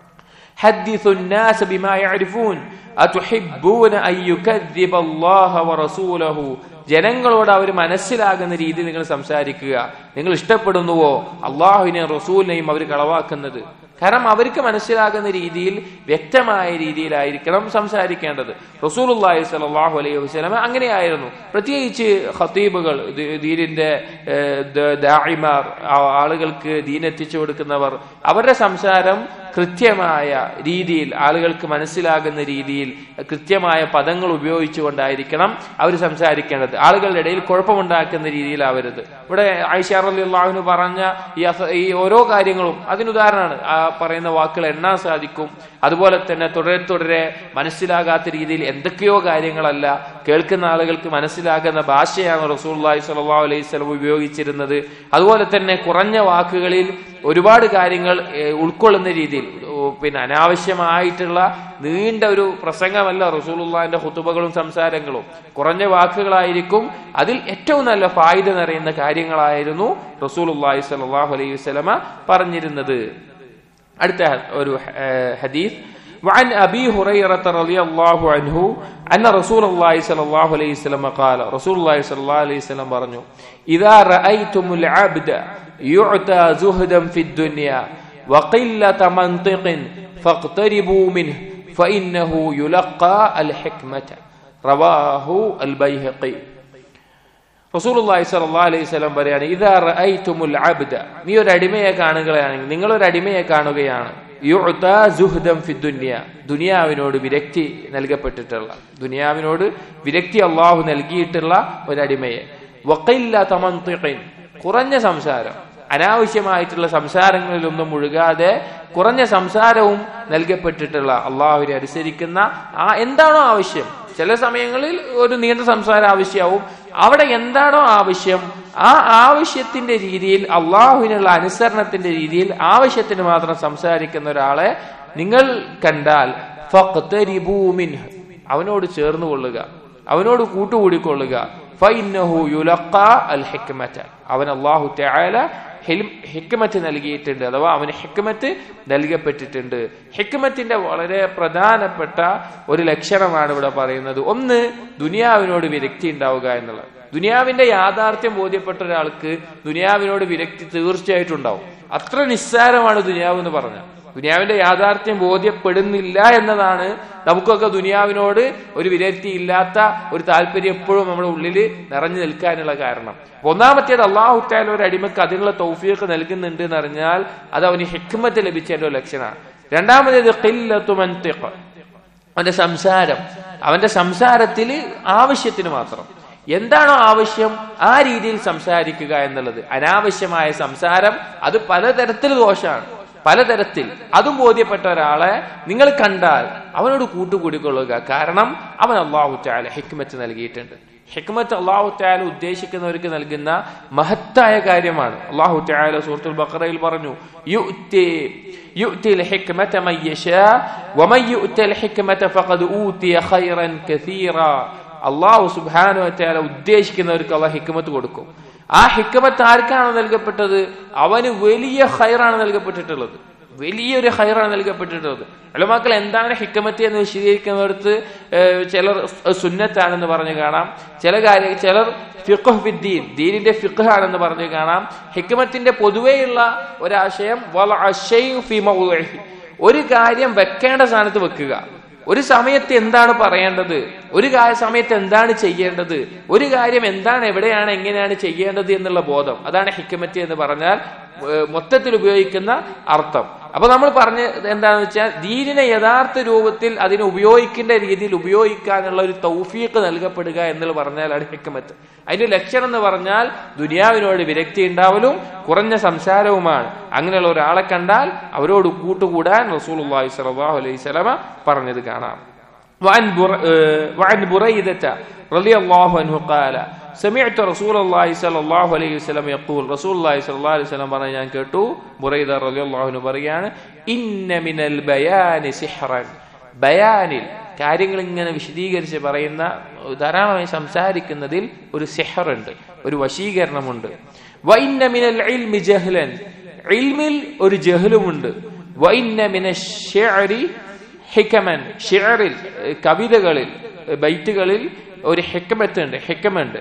S1: حدثوا الناس بما يعرفون أتحبون أن يكذب الله ورسوله ജനങ്ങളോട് അവർ മനസ്സിലാകുന്ന രീതി നിങ്ങൾ സംസാരിക്കുക നിങ്ങൾ ഇഷ്ടപ്പെടുന്നുവോ അള്ളാഹുവിനെയും റസൂലിനെയും അവർ കളവാക്കുന്നത് കാരണം അവർക്ക് മനസ്സിലാകുന്ന രീതിയിൽ വ്യക്തമായ രീതിയിലായിരിക്കണം സംസാരിക്കേണ്ടത് റസൂലുള്ളാഹി സ്വല്ലല്ലാഹു അലൈഹി വസല്ലമ അങ്ങനെയായിരുന്നു പ്രത്യേകിച്ച് ഖത്തീബുകൾ ദീനിന്റെ ദാഇമാർ ആളുകൾക്ക് ദീൻ എത്തിച്ചു കൊടുക്കുന്നവർ അവരുടെ സംസാരം കൃത്യമായ രീതിയിൽ ആളുകൾക്ക് മനസ്സിലാകുന്ന രീതിയിൽ കൃത്യമായ പദങ്ങൾ ഉപയോഗിച്ചുകൊണ്ടായിരിക്കണം അവർ സംസാരിക്കേണ്ടത് ആളുകളുടെ ഇടയിൽ കുഴപ്പമുണ്ടാക്കുന്ന രീതിയിലാവരുത് ഇവിടെ ഐഷാർ അലി അള്ളാഹുന് പറഞ്ഞ ഈ ഈ ഓരോ കാര്യങ്ങളും അതിനുദാഹരണമാണ് ആ പറയുന്ന വാക്കുകൾ എണ്ണാൻ സാധിക്കും അതുപോലെ തന്നെ തുടരെ തുടരെ മനസ്സിലാകാത്ത രീതിയിൽ എന്തൊക്കെയോ കാര്യങ്ങളല്ല കേൾക്കുന്ന ആളുകൾക്ക് മനസ്സിലാകുന്ന ഭാഷയാണ് റസൂള്ളി സ്വല്ലാ അലൈഹി സ്വലം ഉപയോഗിച്ചിരുന്നത് അതുപോലെ തന്നെ കുറഞ്ഞ വാക്കുകളിൽ ഒരുപാട് കാര്യങ്ങൾ ഉൾക്കൊള്ളുന്ന രീതിയിൽ പിന്നെ അനാവശ്യമായിട്ടുള്ള നീണ്ട ഒരു പ്രസംഗമല്ല റസൂലുള്ളാന്റെ ഹുത്തുബകളും സംസാരങ്ങളും കുറഞ്ഞ വാക്കുകളായിരിക്കും അതിൽ ഏറ്റവും നല്ല ഫായിദ നിറയുന്ന കാര്യങ്ങളായിരുന്നു റസൂലുള്ളാഹി സ്വല്ലല്ലാഹു അലൈഹി വസല്ലമ പറഞ്ഞിരുന്നത് അടുത്ത ഒരു ഹദീസ് وعن أبي هريرة رضي الله عنه أن رسول الله صلى الله عليه وسلم قال رسول الله صلى الله عليه وسلم പറഞ്ഞു إذا رأيتم العبد يعطى زهدا في الدنيا وقلة منطق فاقتربوا منه فإنه يلقى الحكمة رواه البيهقي റസൂലുള്ളാഹി സ്വല്ലല്ലാഹു അലൈഹി വസല്ലം പറയാണ് ഇദാ റഅയ്തുമുൽ അബ്ദ നീ ഒരു അടിമയെ കാണുകയാണെങ്കിൽ നിങ്ങൾ ഒരു അടിമയെ കാണുകയാണ് യുഅ്താ സുഹ്ദം ഫി ദുനിയ ദുനിയാവിനോട് വിരക്തി നൽകപ്പെട്ടിട്ടുള്ള ദുനിയാവിനോട് വിരക്തി അള്ളാഹു നൽകിയിട്ടുള്ള ഒരു അടിമയെ വഖില്ല തമന്തിഖിൻ കുറഞ്ഞ സംസാരം അനാവശ്യമായിട്ടുള്ള സംസാരങ്ങളിലൊന്നും മുഴുകാതെ കുറഞ്ഞ സംസാരവും നൽകപ്പെട്ടിട്ടുള്ള അള്ളാഹുവിനെ അനുസരിക്കുന്ന ആ എന്താണോ ആവശ്യം ചില സമയങ്ങളിൽ ഒരു നീണ്ട സംസാരം ആവശ്യമാവും അവിടെ എന്താണോ ആവശ്യം ആ ആവശ്യത്തിന്റെ രീതിയിൽ അള്ളാഹുവിനുള്ള അനുസരണത്തിന്റെ രീതിയിൽ ആവശ്യത്തിന് മാത്രം സംസാരിക്കുന്ന ഒരാളെ നിങ്ങൾ കണ്ടാൽ ഫഖ്തരിബൂ മിൻഹ് അവനോട് ചേർന്ന് കൊള്ളുക അവനോട് കൂട്ടുകൂടിക്കൊള്ളുക ഫൈന്നഹു യുലഖ അൽ ഹിക്മത അവൻ അല്ലാഹു തആല ഹിക്മത്ത് നൽകിയിട്ടുണ്ട് അഥവാ അവന് ഹിക്മത്ത് നൽകപ്പെട്ടിട്ടുണ്ട് ഹിക്മത്തിന്റെ വളരെ പ്രധാനപ്പെട്ട ഒരു ലക്ഷണമാണ് ഇവിടെ പറയുന്നത് ഒന്ന് ദുനിയാവിനോട് വിരക്തി ഉണ്ടാവുക എന്നുള്ളത് ദുനിയാവിന്റെ യാഥാർത്ഥ്യം ബോധ്യപ്പെട്ട ഒരാൾക്ക് ദുനിയാവിനോട് വിരക്തി തീർച്ചയായിട്ടും ഉണ്ടാവും അത്ര നിസ്സാരമാണ് ദുനിയാവ് എന്ന് പറഞ്ഞാൽ ദുനിയാവിന്റെ യാഥാർത്ഥ്യം ബോധ്യപ്പെടുന്നില്ല എന്നതാണ് നമുക്കൊക്കെ ദുനിയാവിനോട് ഒരു വിരക്തി ഇല്ലാത്ത ഒരു താല്പര്യം എപ്പോഴും നമ്മുടെ ഉള്ളിൽ നിറഞ്ഞു നിൽക്കാനുള്ള കാരണം ഒന്നാമത്തേത് അള്ളാഹുത്തായാലും ഒരു അടിമക്ക് അതിനുള്ള തൗഫീഖ് നൽകുന്നുണ്ട് എന്ന് അറിഞ്ഞാൽ അത് അവന് ഹിക്മത്ത് ലഭിച്ചതിന്റെ ഒരു ലക്ഷണമാണ് രണ്ടാമത്തേത് ഖില്ലത്തുമൻതിഖ്. അവന്റെ സംസാരം അവന്റെ സംസാരത്തിൽ ആവശ്യത്തിന് മാത്രം എന്താണോ ആവശ്യം ആ രീതിയിൽ സംസാരിക്കുക എന്നുള്ളത് അനാവശ്യമായ സംസാരം അത് പലതരത്തിൽ ദോഷമാണ് പലതരത്തിൽ അതും ബോധ്യപ്പെട്ട ഒരാളെ നിങ്ങൾ കണ്ടാൽ അവനോട് കൂട്ടുകൂടിക്കൊള്ളുക കാരണം അവൻ അള്ളാഹു ചാല ഹിക്മത്ത് നൽകിയിട്ടുണ്ട് ഹിക്മത്ത് അള്ളാഹു ചാല ഉദ്ദേശിക്കുന്നവർക്ക് നൽകുന്ന മഹത്തായ കാര്യമാണ് അള്ളാഹു ചാല സൂറത്തുൽ ബഖറയിൽ പറഞ്ഞു യുഅ്തി യുഅ്തി الحكمة من يشاء ومن يؤت الحكمة فقد أوتي خيرا كثيرا അള്ളാഹു സുബാനു വറ്റാല ഉദ്ദേശിക്കുന്നവർക്ക് അള്ളാഹ് ഹിക്മത്ത് കൊടുക്കും ആ ഹിക്മത്ത് ആർക്കാണ് നൽകപ്പെട്ടത് അവന് വലിയ ഹൈറാണ് നൽകപ്പെട്ടിട്ടുള്ളത് വലിയൊരു ഹൈറാണ് നൽകപ്പെട്ടിട്ടുള്ളത് അലമാക്കൾ എന്താണ് ഹിക്കമത്ത് എന്ന് വിശദീകരിക്കുന്നിടത്ത് ഏഹ്, ചിലർ സുന്നത്താണെന്ന് പറഞ്ഞു കാണാം ചില കാര്യം ചിലർ ഫിഖ് ഫിദ്ദീൻ ദീനിന്റെ ഫിഖ് ആണെന്ന് പറഞ്ഞു കാണാം ഹിക്മത്തിന്റെ പൊതുവെയുള്ള ഒരാശയം വല അശൈഉ ഫി മൗദിഇഹി. ഒരു കാര്യം വെക്കേണ്ട സ്ഥാനത്ത് വെക്കുക ഒരു സമയത്ത് എന്താണ് പറയേണ്ടത് ഒരു കാ- സമയത്ത് എന്താണ് ചെയ്യേണ്ടത് ഒരു കാര്യം എന്താണ് എവിടെയാണ് എങ്ങനെയാണ് ചെയ്യേണ്ടത് എന്നുള്ള ബോധം അതാണ് ഹിക്കമറ്റ് എന്ന് പറഞ്ഞാൽ ഏഹ്, മൊത്തത്തിൽ ഉപയോഗിക്കുന്ന അർത്ഥം അപ്പൊ നമ്മൾ പറഞ്ഞ എന്താണെന്ന് വെച്ചാൽ ദീനിനെ യഥാർത്ഥ രൂപത്തിൽ അതിനെ ഉപയോഗിക്കേണ്ട രീതിയിൽ ഉപയോഗിക്കാനുള്ള ഒരു തൗഫീഖ് നൽകപ്പെടുക എന്നുള്ള പറഞ്ഞാലാണ് ഹിക്കമത്ത് അതിന്റെ ലക്ഷണം എന്ന് പറഞ്ഞാൽ ദുനിയാവിനോട് വിരക്തി ഉണ്ടാവലും കുറഞ്ഞ സംസാരവുമാണ് അങ്ങനെയുള്ള ഒരാളെ കണ്ടാൽ അവരോട് കൂട്ടുകൂടാൻ റസൂലുള്ളാഹി സ്വല്ലല്ലാഹു അലൈഹി വസല്ലമ പറഞ്ഞത് കാണാം وعن بر... آه، وعن بريدة رضي الله عنه قال سمعت رسول الله صلى الله عليه وسلم يقول رسول الله صلى الله عليه وسلم പറഞ്ഞ ഞാൻ കേട്ടു ബുറൈദ റളിയല്ലാഹു അൻഹു പറയാണ് ഇന്ന മിനൽ ബയാനി സിഹ്റൻ ബയാനിൽ കാര്യങ്ങൾ ഇങ്ങനെ വിശദീകരിച്ച് പറയുന്ന ധാരാളമായി സംസാരിക്കുന്നതിൽ ഒരു സിഹറുണ്ട് ഒരു വശീകരണമുണ്ട് വൈന്ന മിനൽ ഇൽമി ജഹ്ലൻ ഇൽമിൽ ഒരു ജഹലുമുണ്ട് വൈന്ന മിന ഷിഅരി ഹിക്കമൻ ഷിയറിൽ കവിതകളിൽ ബൈറ്റുകളിൽ ഒരു ഹിക്കമത്ത് ഉണ്ട് ഹിക്കമുണ്ട്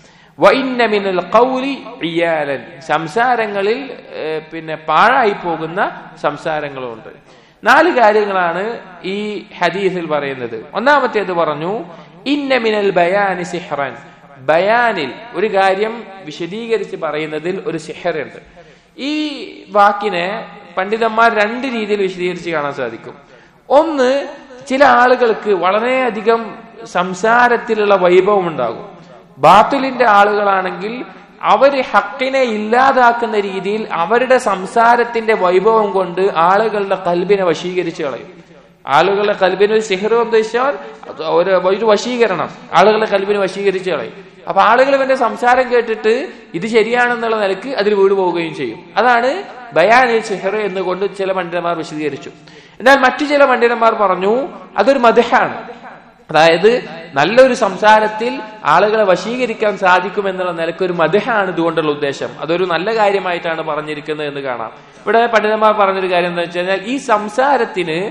S1: വൈന്ന മിനൽ ഖൗലി ഇയാലൻ സംസാരങ്ങളിൽ ഏഹ്, പിന്നെ പാഴായി പോകുന്ന സംസാരങ്ങളുമുണ്ട് നാല് കാര്യങ്ങളാണ് ഈ ഹദീസിൽ പറയുന്നത് ഒന്നാമത്തേത് പറഞ്ഞു ഇന്ന മിനൽ ബയാനി സിഹ്റൻ ബയാനിൽ ഒരു കാര്യം വിശദീകരിച്ച് പറയുന്നതിൽ ഒരു സിഹറുണ്ട് ഈ വാക്കിനെ പണ്ഡിതന്മാർ രണ്ട് രീതിയിൽ വിശദീകരിച്ച് കാണാൻ സാധിക്കും ഒന്ന് ചില ആളുകൾക്ക് വളരെയധികം സംസാരത്തിലുള്ള വൈഭവം ഉണ്ടാകും ബാത്തുലിന്റെ ആളുകളാണെങ്കിൽ അവര് ഹക്കിനെ ഇല്ലാതാക്കുന്ന രീതിയിൽ അവരുടെ സംസാരത്തിന്റെ വൈഭവം കൊണ്ട് ആളുകളുടെ കൽബിനെ വശീകരിച്ച് കളയും ആളുകളുടെ കൽബിന് ഒരു സിഹർ ഉദ്ദേശിച്ചാൽ അത് ഒരു ഒരു വശീകരണം ആളുകളുടെ കൽബിന് വശീകരിച്ച് കളയും അപ്പൊ ആളുകൾ ഇവന്റെ സംസാരം കേട്ടിട്ട് ഇത് ശരിയാണെന്നുള്ള നിലക്ക് അതിൽ വീട് പോവുകയും ചെയ്യും അതാണ് ബയാനി സിഹർ എന്നുകൊണ്ട് ചില പണ്ഡിതന്മാർ വിശദീകരിച്ചു എന്നാൽ മറ്റു ചില പണ്ഡിതന്മാർ പറഞ്ഞു അതൊരു മദഹാണ് അതായത് നല്ലൊരു സംസാരത്തിൽ ആളുകളെ വശീകരിക്കാൻ സാധിക്കും എന്നുള്ള നിലക്ക് ഒരു മദഹാണ് ഇതുകൊണ്ടുള്ള ഉദ്ദേശം അതൊരു നല്ല കാര്യമായിട്ടാണ് പറഞ്ഞിരിക്കുന്നത് എന്ന് കാണാം ഇവിടെ പണ്ഡിതന്മാർ പറഞ്ഞൊരു കാര്യം എന്താ വെച്ച് കഴിഞ്ഞാൽ ഈ സംസാരത്തിന്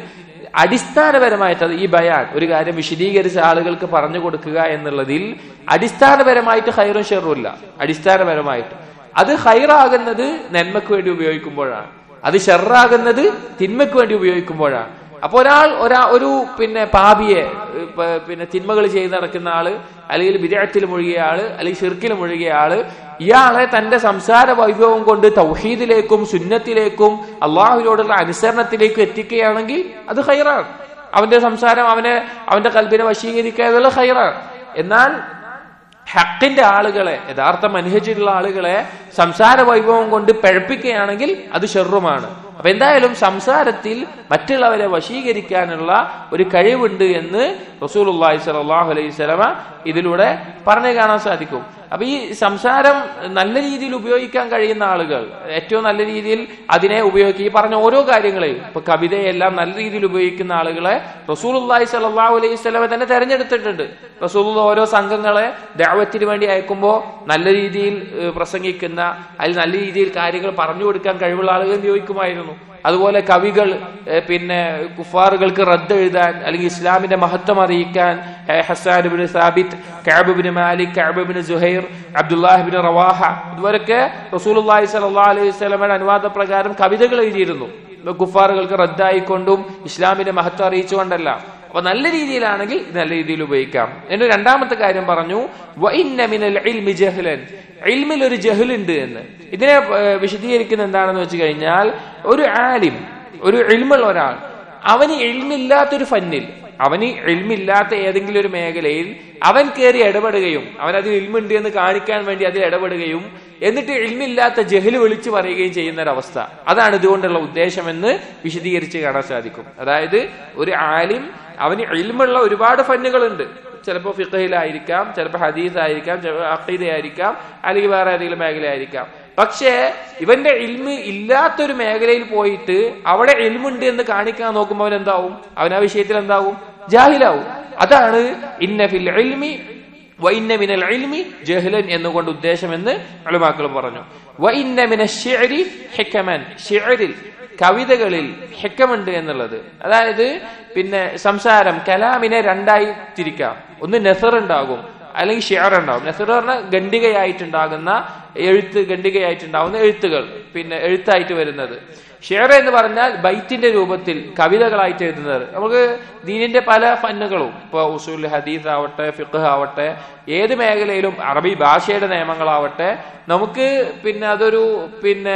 S1: അടിസ്ഥാനപരമായിട്ട് അത് ഈ ബയാൻ ഒരു കാര്യം വിശദീകരിച്ച ആളുകൾക്ക് പറഞ്ഞു കൊടുക്കുക എന്നുള്ളതിൽ അടിസ്ഥാനപരമായിട്ട് ഹൈറും ഷെറും ഇല്ല അടിസ്ഥാനപരമായിട്ട് അത് ഹൈറാകുന്നത് നന്മയ്ക്ക് വേണ്ടി ഉപയോഗിക്കുമ്പോഴാണ് അത് ഷെറാകുന്നത് തിന്മയ്ക്ക് വേണ്ടി ഉപയോഗിക്കുമ്പോഴാണ് അപ്പൊ ഒരാൾ ഒരാ ഒരു പിന്നെ പാപിയെ ഏഹ്, പ- പിന്നെ തിന്മകൾ ചെയ്ത് നടക്കുന്ന ആള് അല്ലെങ്കിൽ വിദേഹത്തിൽ മുഴുകിയ ആള് അല്ലെങ്കിൽ ഷിർക്കിൽ മുഴുകിയ ആള് ഇയാളെ തന്റെ സംസാര വൈഭവം കൊണ്ട് തൗഹീദിലേക്കും സുന്നത്തിലേക്കും അള്ളാഹുവിനോടുള്ള അനുസരണത്തിലേക്കും എത്തിക്കുകയാണെങ്കിൽ അത് ഹൈറാണ് അവന്റെ സംസാരം അവനെ അവന്റെ കൽബിനെ വശീകരിക്കുക എന്നുള്ള ഹൈറാണ് എന്നാൽ ഹക്കിന്റെ ആളുകളെ യഥാർത്ഥ മനഹജിലുള്ള ആളുകളെ സംസാര വൈഭവം കൊണ്ട് പഴപ്പിക്കുകയാണെങ്കിൽ അത് ഷെറുമാണ് അപ്പൊ എന്തായാലും സംസാരത്തിൽ മറ്റുള്ളവരെ വശീകരിക്കാനുള്ള ഒരു കഴിവുണ്ട് എന്ന് റസൂലുള്ളാഹി സ്വല്ലല്ലാഹു അലൈഹി സ്വലമ ഇതിലൂടെ പറഞ്ഞു കാണാൻ സാധിക്കും അപ്പൊ ഈ സംസാരം നല്ല രീതിയിൽ ഉപയോഗിക്കാൻ കഴിയുന്ന ആളുകൾ ഏറ്റവും നല്ല രീതിയിൽ അതിനെ ഉപയോഗിക്കുക ഈ പറഞ്ഞ ഓരോ കാര്യങ്ങളെയും ഇപ്പൊ കവിതയെല്ലാം നല്ല രീതിയിൽ ഉപയോഗിക്കുന്ന ആളുകളെ റസൂലുള്ളാഹി സ്വല്ലല്ലാഹു അലൈഹി സ്വലമ തന്നെ തെരഞ്ഞെടുത്തിട്ടുണ്ട് റസൂൽ ഓരോ സംഘങ്ങളെ ദാവത്തിന് വേണ്ടി അയക്കുമ്പോൾ നല്ല രീതിയിൽ ഏഹ്, പ്രസംഗിക്കുന്ന അതിൽ നല്ല രീതിയിൽ കാര്യങ്ങൾ പറഞ്ഞു കൊടുക്കാൻ കഴിവുള്ള ആളുകൾ നിയോഗിക്കുമായിരുന്നു അതുപോലെ കവികൾ ഏഹ്, പിന്നെ കുഫാറുകൾക്ക് റദ്ദ് എഴുതാൻ അല്ലെങ്കിൽ ഇസ്ലാമിന്റെ മഹത്വം അറിയിക്കാൻ ഏഹ്, Hassan bin Thabit Kaab Malik Kaab Zuhair Abdullah bin Rawaha ഇതുവരൊക്കെ റസൂലുള്ളാഹി സ്വല്ലല്ലാഹു അലൈഹി വസല്ലമയുടെ അനുവാദ പ്രകാരം കവിതകൾ എഴുതിയിരുന്നു കുഫാറുകൾക്ക് റദ്ദായിക്കൊണ്ടും ഇസ്ലാമിന്റെ മഹത്വം അറിയിച്ചുകൊണ്ടല്ല അപ്പൊ നല്ല രീതിയിലാണെങ്കിൽ ഇത് നല്ല രീതിയിൽ ഉപയോഗിക്കാം എന്റെ രണ്ടാമത്തെ കാര്യം പറഞ്ഞു വഇന്ന മിനൽ ഇൽമി ജഹ്ലൻ ഇൽമിൽ ഒരു ജഹലുണ്ട് എന്ന് ഇതിനെ ഏഹ്, വിശദീകരിക്കുന്ന എന്താണെന്ന് വെച്ച് കഴിഞ്ഞാൽ ഒരു ആലിം ഒരു ഇൽമുള്ള ഒരാൾ അവന് ഇൽമില്ലാത്തൊരു ഫന്നിൽ അവന് ഇൽമില്ലാത്ത ഏതെങ്കിലും ഒരു മേഖലയിൽ അവൻ കയറി ഇടപെടുകയും അവൻ അതിൽ ഇൽമുണ്ട് എന്ന് കാണിക്കാൻ വേണ്ടി അതിൽ ഇടപെടുകയും എന്നിട്ട് ഇൽമില്ലാത്ത ജഹല് വിളിച്ചു പറയുകയും ചെയ്യുന്ന ഒരവസ്ഥ അതാണ് ഇതുകൊണ്ടുള്ള ഉദ്ദേശമെന്ന് വിശദീകരിച്ച് കാണാൻ സാധിക്കും അതായത് ഒരു ആലിം അവന് ഇൽമുള്ള ഒരുപാട് ഫന്നുകളുണ്ട് ചിലപ്പോൾ ഫിഖയിലായിരിക്കാം ചിലപ്പോൾ ഹദീസ് ആയിരിക്കാം ചിലപ്പോൾ അഖീദയായിരിക്കാം അല്ലെങ്കിൽ വേറെ ഏതെങ്കിലും മേഖലയായിരിക്കാം പക്ഷേ ഇവന്റെ ഇൽമ് ഇല്ലാത്തൊരു മേഖലയിൽ പോയിട്ട് അവിടെ ഇൽമുണ്ട് എന്ന് കാണിക്കാൻ നോക്കുമ്പോൾ അവൻ എന്താവും അവൻ ആ വിഷയത്തിൽ എന്താവും ജാഹിലാവും അതാണ് ഇന്ന ഫിൽ ഇൽമി വൈന്ന മിനൽ ഇൽമി ജഹ്ലൻ എന്നുകൊണ്ട് ഉദ്ദേശമെന്ന് അളുമാക്കൾ പറഞ്ഞു വൈന്ന മിന ഷിഅരി ഹിക്കമൻ ഷിഅരിൽ കവിതകളിൽ ഹെക്കമുണ്ട് എന്നുള്ളത് അതായത് പിന്നെ സംസാരം കലാമിനെ രണ്ടായി തിരിക്കാം ഒന്ന് നെസർ ഉണ്ടാകും അല്ലെങ്കിൽ ഷിയർ ഉണ്ടാകും നെസർ പറഞ്ഞാൽ ഗണ്ഡികയായിട്ടുണ്ടാകുന്ന എഴുത്ത് ഗണ്ഡികയായിട്ടുണ്ടാകുന്ന എഴുത്തുകൾ പിന്നെ എഴുത്തായിട്ട് വരുന്നത് ഷിയർ എന്ന് പറഞ്ഞാൽ ബൈറ്റിന്റെ രൂപത്തിൽ കവിതകളായിട്ട് എഴുതുന്നത് നമുക്ക് ദീനിന്റെ പല ഫന്നുകളും ഇപ്പൊ ഉസൂൽ ഹദീസ് ആവട്ടെ ഫിഖ് ആവട്ടെ ഏത് മേഖലയിലും അറബി ഭാഷയുടെ നിയമങ്ങളാവട്ടെ നമുക്ക് പിന്നെ അതൊരു പിന്നെ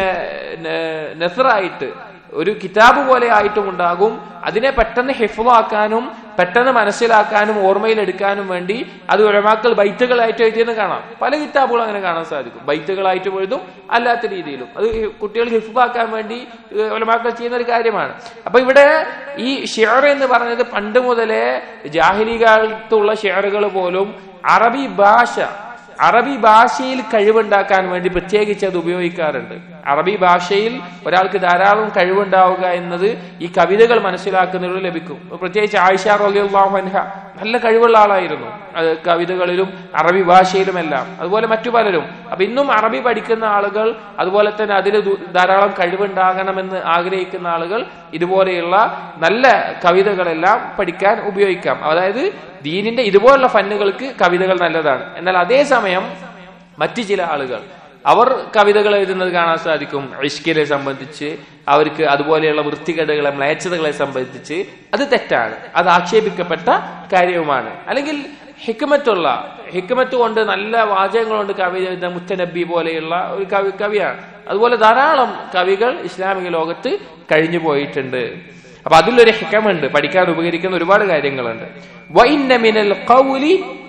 S1: നെസറായിട്ട് ഒരു കിതാബ് പോലെ ആയിട്ടും ഉണ്ടാകും അതിനെ പെട്ടെന്ന് ഹിഫാക്കാനും പെട്ടെന്ന് മനസ്സിലാക്കാനും ഓർമ്മയിലെടുക്കാനും വേണ്ടി അത് ഉലമാക്കൾ ബൈത്തുകളായിട്ട് എഴുതിയെന്ന് കാണാം പല കിതാബുകളും അങ്ങനെ കാണാൻ സാധിക്കും ബൈത്തുകളായിട്ട് എഴുതും അല്ലാത്ത രീതിയിലും അത് കുട്ടികൾ ഹിഫാക്കാൻ വേണ്ടി ഉലമാക്കൾ ചെയ്യുന്ന ഒരു കാര്യമാണ് അപ്പൊ ഇവിടെ ഈ ഷെയർ എന്ന് പറഞ്ഞത് പണ്ട് മുതലേ ജാഹിലി കാലത്തുള്ള ഷെയറുകൾ പോലും അറബി ഭാഷ അറബി ഭാഷയിൽ കഴിവുണ്ടാക്കാൻ വേണ്ടി പ്രത്യേകിച്ച് അത് ഉപയോഗിക്കാറുണ്ട് അറബി ഭാഷയിൽ ഒരാൾക്ക് ധാരാളം കഴിവുണ്ടാവുക എന്നത് ഈ കവിതകൾ മനസ്സിലാക്കുന്നതിലൂടെ ലഭിക്കും പ്രത്യേകിച്ച് ആയിഷ റളിയല്ലാഹു അൻഹ നല്ല കഴിവുള്ള ആളായിരുന്നു അത് കവിതകളിലും അറബി ഭാഷയിലുമെല്ലാം അതുപോലെ മറ്റു പലരും അപ്പൊ ഇന്നും അറബി പഠിക്കുന്ന ആളുകൾ അതുപോലെ തന്നെ അതിൽ ദു- ധാരാളം കഴിവുണ്ടാകണമെന്ന് ആഗ്രഹിക്കുന്ന ആളുകൾ ഇതുപോലെയുള്ള നല്ല കവിതകളെല്ലാം പഠിക്കാൻ ഉപയോഗിക്കാം അതായത് ദീനിന്റെ ഇതുപോലുള്ള ഫന്നുകൾക്ക് കവിതകൾ നല്ലതാണ് എന്നാൽ അതേസമയം മറ്റു ചില ആളുകൾ അവർ കവിതകൾ എഴുതുന്നത് കാണാൻ സാധിക്കും ഇഷ്കിനെ സംബന്ധിച്ച് അവർക്ക് അതുപോലെയുള്ള വൃത്തികേടുകളെ മ്ലേച്ഛതകളെ സംബന്ധിച്ച് അത് തെറ്റാണ് അത് ആക്ഷേപിക്കപ്പെട്ട കാര്യവുമാണ് അല്ലെങ്കിൽ ഹിക്മത്തുള്ള ഹിക്മത്ത് കൊണ്ട് നല്ല വാചകങ്ങൾ കൊണ്ട് കവി എഴുതുന്ന മുത്തനബി പോലെയുള്ള ഒരു കവി കവിയാണ് അതുപോലെ ധാരാളം കവികൾ ഇസ്ലാമിക ലോകത്ത് കഴിഞ്ഞു പോയിട്ടുണ്ട് അപ്പൊ അതിലൊരു ഹിക്കമുണ്ട് പഠിക്കാൻ ഉപകരിക്കുന്ന ഒരുപാട് കാര്യങ്ങളുണ്ട് വൈന്ന മിനൽ ഖൗലി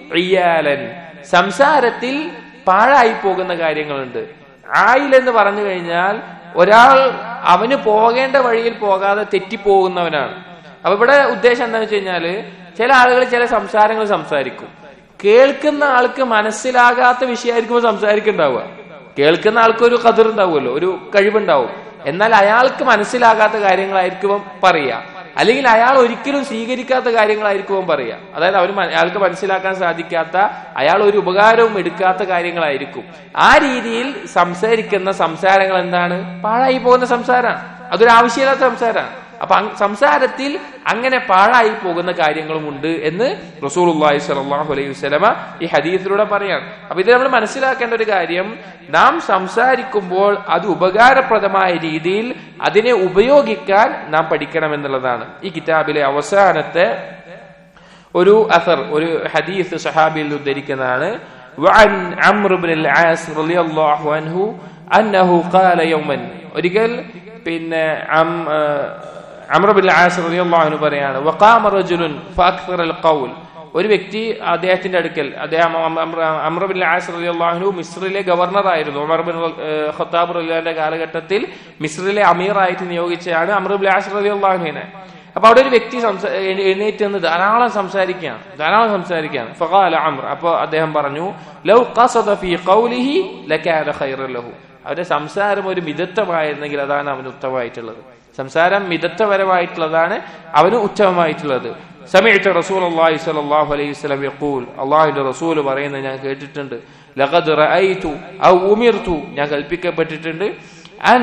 S1: ഇയാലൻ സംസാരത്തിൽ പാഴായി പോകുന്ന കാര്യങ്ങളുണ്ട് ആയിൽ എന്ന് പറഞ്ഞു കഴിഞ്ഞാൽ ഒരാൾ അവന് പോകേണ്ട വഴിയിൽ പോകാതെ തെറ്റിപ്പോകുന്നവനാണ് അപ്പൊ ഇവിടെ ഉദ്ദേശം എന്താണെന്ന് വെച്ച് കഴിഞ്ഞാല് ചില ആളുകൾ ചില സംസാരങ്ങൾ സംസാരിക്കും കേൾക്കുന്ന ആൾക്ക് മനസ്സിലാകാത്ത വിഷയമായിരിക്കും സംസാരിക്കുന്നുണ്ടാവുക കേൾക്കുന്ന ആൾക്ക് ഒരു കതിർ ഉണ്ടാവുമല്ലോ ഒരു കഴിവുണ്ടാവും എന്നാൽ അയാൾക്ക് മനസ്സിലാകാത്ത കാര്യങ്ങളായിരിക്കും പറയുക അല്ലെങ്കിൽ അയാൾ ഒരിക്കലും സ്വീകരിക്കാത്ത കാര്യങ്ങളായിരിക്കും പറയുക അതായത് അവർ അയാൾക്ക് മനസ്സിലാക്കാൻ സാധിക്കാത്ത അയാൾ ഒരു ഉപകാരവും എടുക്കാത്ത കാര്യങ്ങളായിരിക്കും ആ രീതിയിൽ സംസാരിക്കുന്ന സംസാരങ്ങൾ എന്താണ് പാഴായി പോകുന്ന സംസാരമാണ് അതൊരു ആവശ്യമില്ലാത്ത സംസാരമാണ് അപ്പൊ അങ് സംസാരത്തിൽ അങ്ങനെ പാഴായി പോകുന്ന കാര്യങ്ങളുമുണ്ട് എന്ന് റസൂലുള്ളാഹി സ്വല്ലല്ലാഹു അലൈഹി വസല്ലമ ഈ ഹദീസിലൂടെ പറയാണ് അപ്പൊ ഇത് നമ്മൾ മനസ്സിലാക്കേണ്ട ഒരു കാര്യം നാം സംസാരിക്കുമ്പോൾ അത് ഉപകാരപ്രദമായ രീതിയിൽ അതിനെ ഉപയോഗിക്കാൻ നാം പഠിക്കണം എന്നുള്ളതാണ് ഈ കിതാബിലെ അവസാനത്തെ ഒരു അസർ ഒരു ഹദീസ് സഹാബിയിൽ ഉദ്ധരിക്കുന്നതാണ് وعن عمرو بن العاص رضي الله عنه أنه قال يوما ഒരിക്കൽ പിന്നെ അമർ ബിൻ ആസ് റളിയല്ലാഹു അൻഹു പറയാണ് വഖാമ റജുലുൻ ഫഅക്സറ അൽ ഖൗൽ ഒരു വ്യക്തി അദ്ദേഹത്തിന്റെ അടുക്കൽ അദ്ദേഹം അമർ ബിൻ ആസ് റളിയല്ലാഹു അൻഹു മിസ്രിലെ ഗവർണർ ആയിരുന്നു ഉമർ ബിൻ ഏഹ്, ഖത്താബ് റളിയല്ലാഹുവിന്റെ കാലഘട്ടത്തിൽ മിസ്രിലെ അമീറായിട്ട് നിയോഗിച്ചതാണ് അമർ ബിൻ ആസ് റളിയല്ലാഹു അൻഹുവിനെ അപ്പൊ അവിടെ ഒരു വ്യക്തി സംസാ- എഴ് എഴുന്നേറ്റ് നിന്ന് ധാരാളം സംസാരിക്കുകയാണ് ധാരാളം സംസാരിക്കുകയാണ് ഫഖാല അമ്ര അപ്പൊ അദ്ദേഹം പറഞ്ഞു ലൗ ഖസദ ഫീ ഖൗലിഹി ലകാന ഖൈറൻ ലഹു അവന്റെ സംസാരം ഒരു മിതത്വമായിരുന്നെങ്കിൽ അതാണ് അവന് ഉത്തമമായിട്ടുള്ളത് സംസാരം മിതത്വപരമായിട്ടുള്ളതാണ് അവന് ഉത്തമമായിട്ടുള്ളത് സമയത്ത് റസൂൽ അള്ളാഹി സ്വല്ലല്ലാഹു അലൈഹി വസല്ലം യഖൂൽ അള്ളാഹുവിന്റെ റസൂൽ പറയുന്നത് ഞാൻ കേട്ടിട്ടുണ്ട് ലഖദ് റഅയ്തു ഔ ഉമിർതു ഞാൻ കൽപ്പിക്കപ്പെട്ടിട്ടുണ്ട് അൻ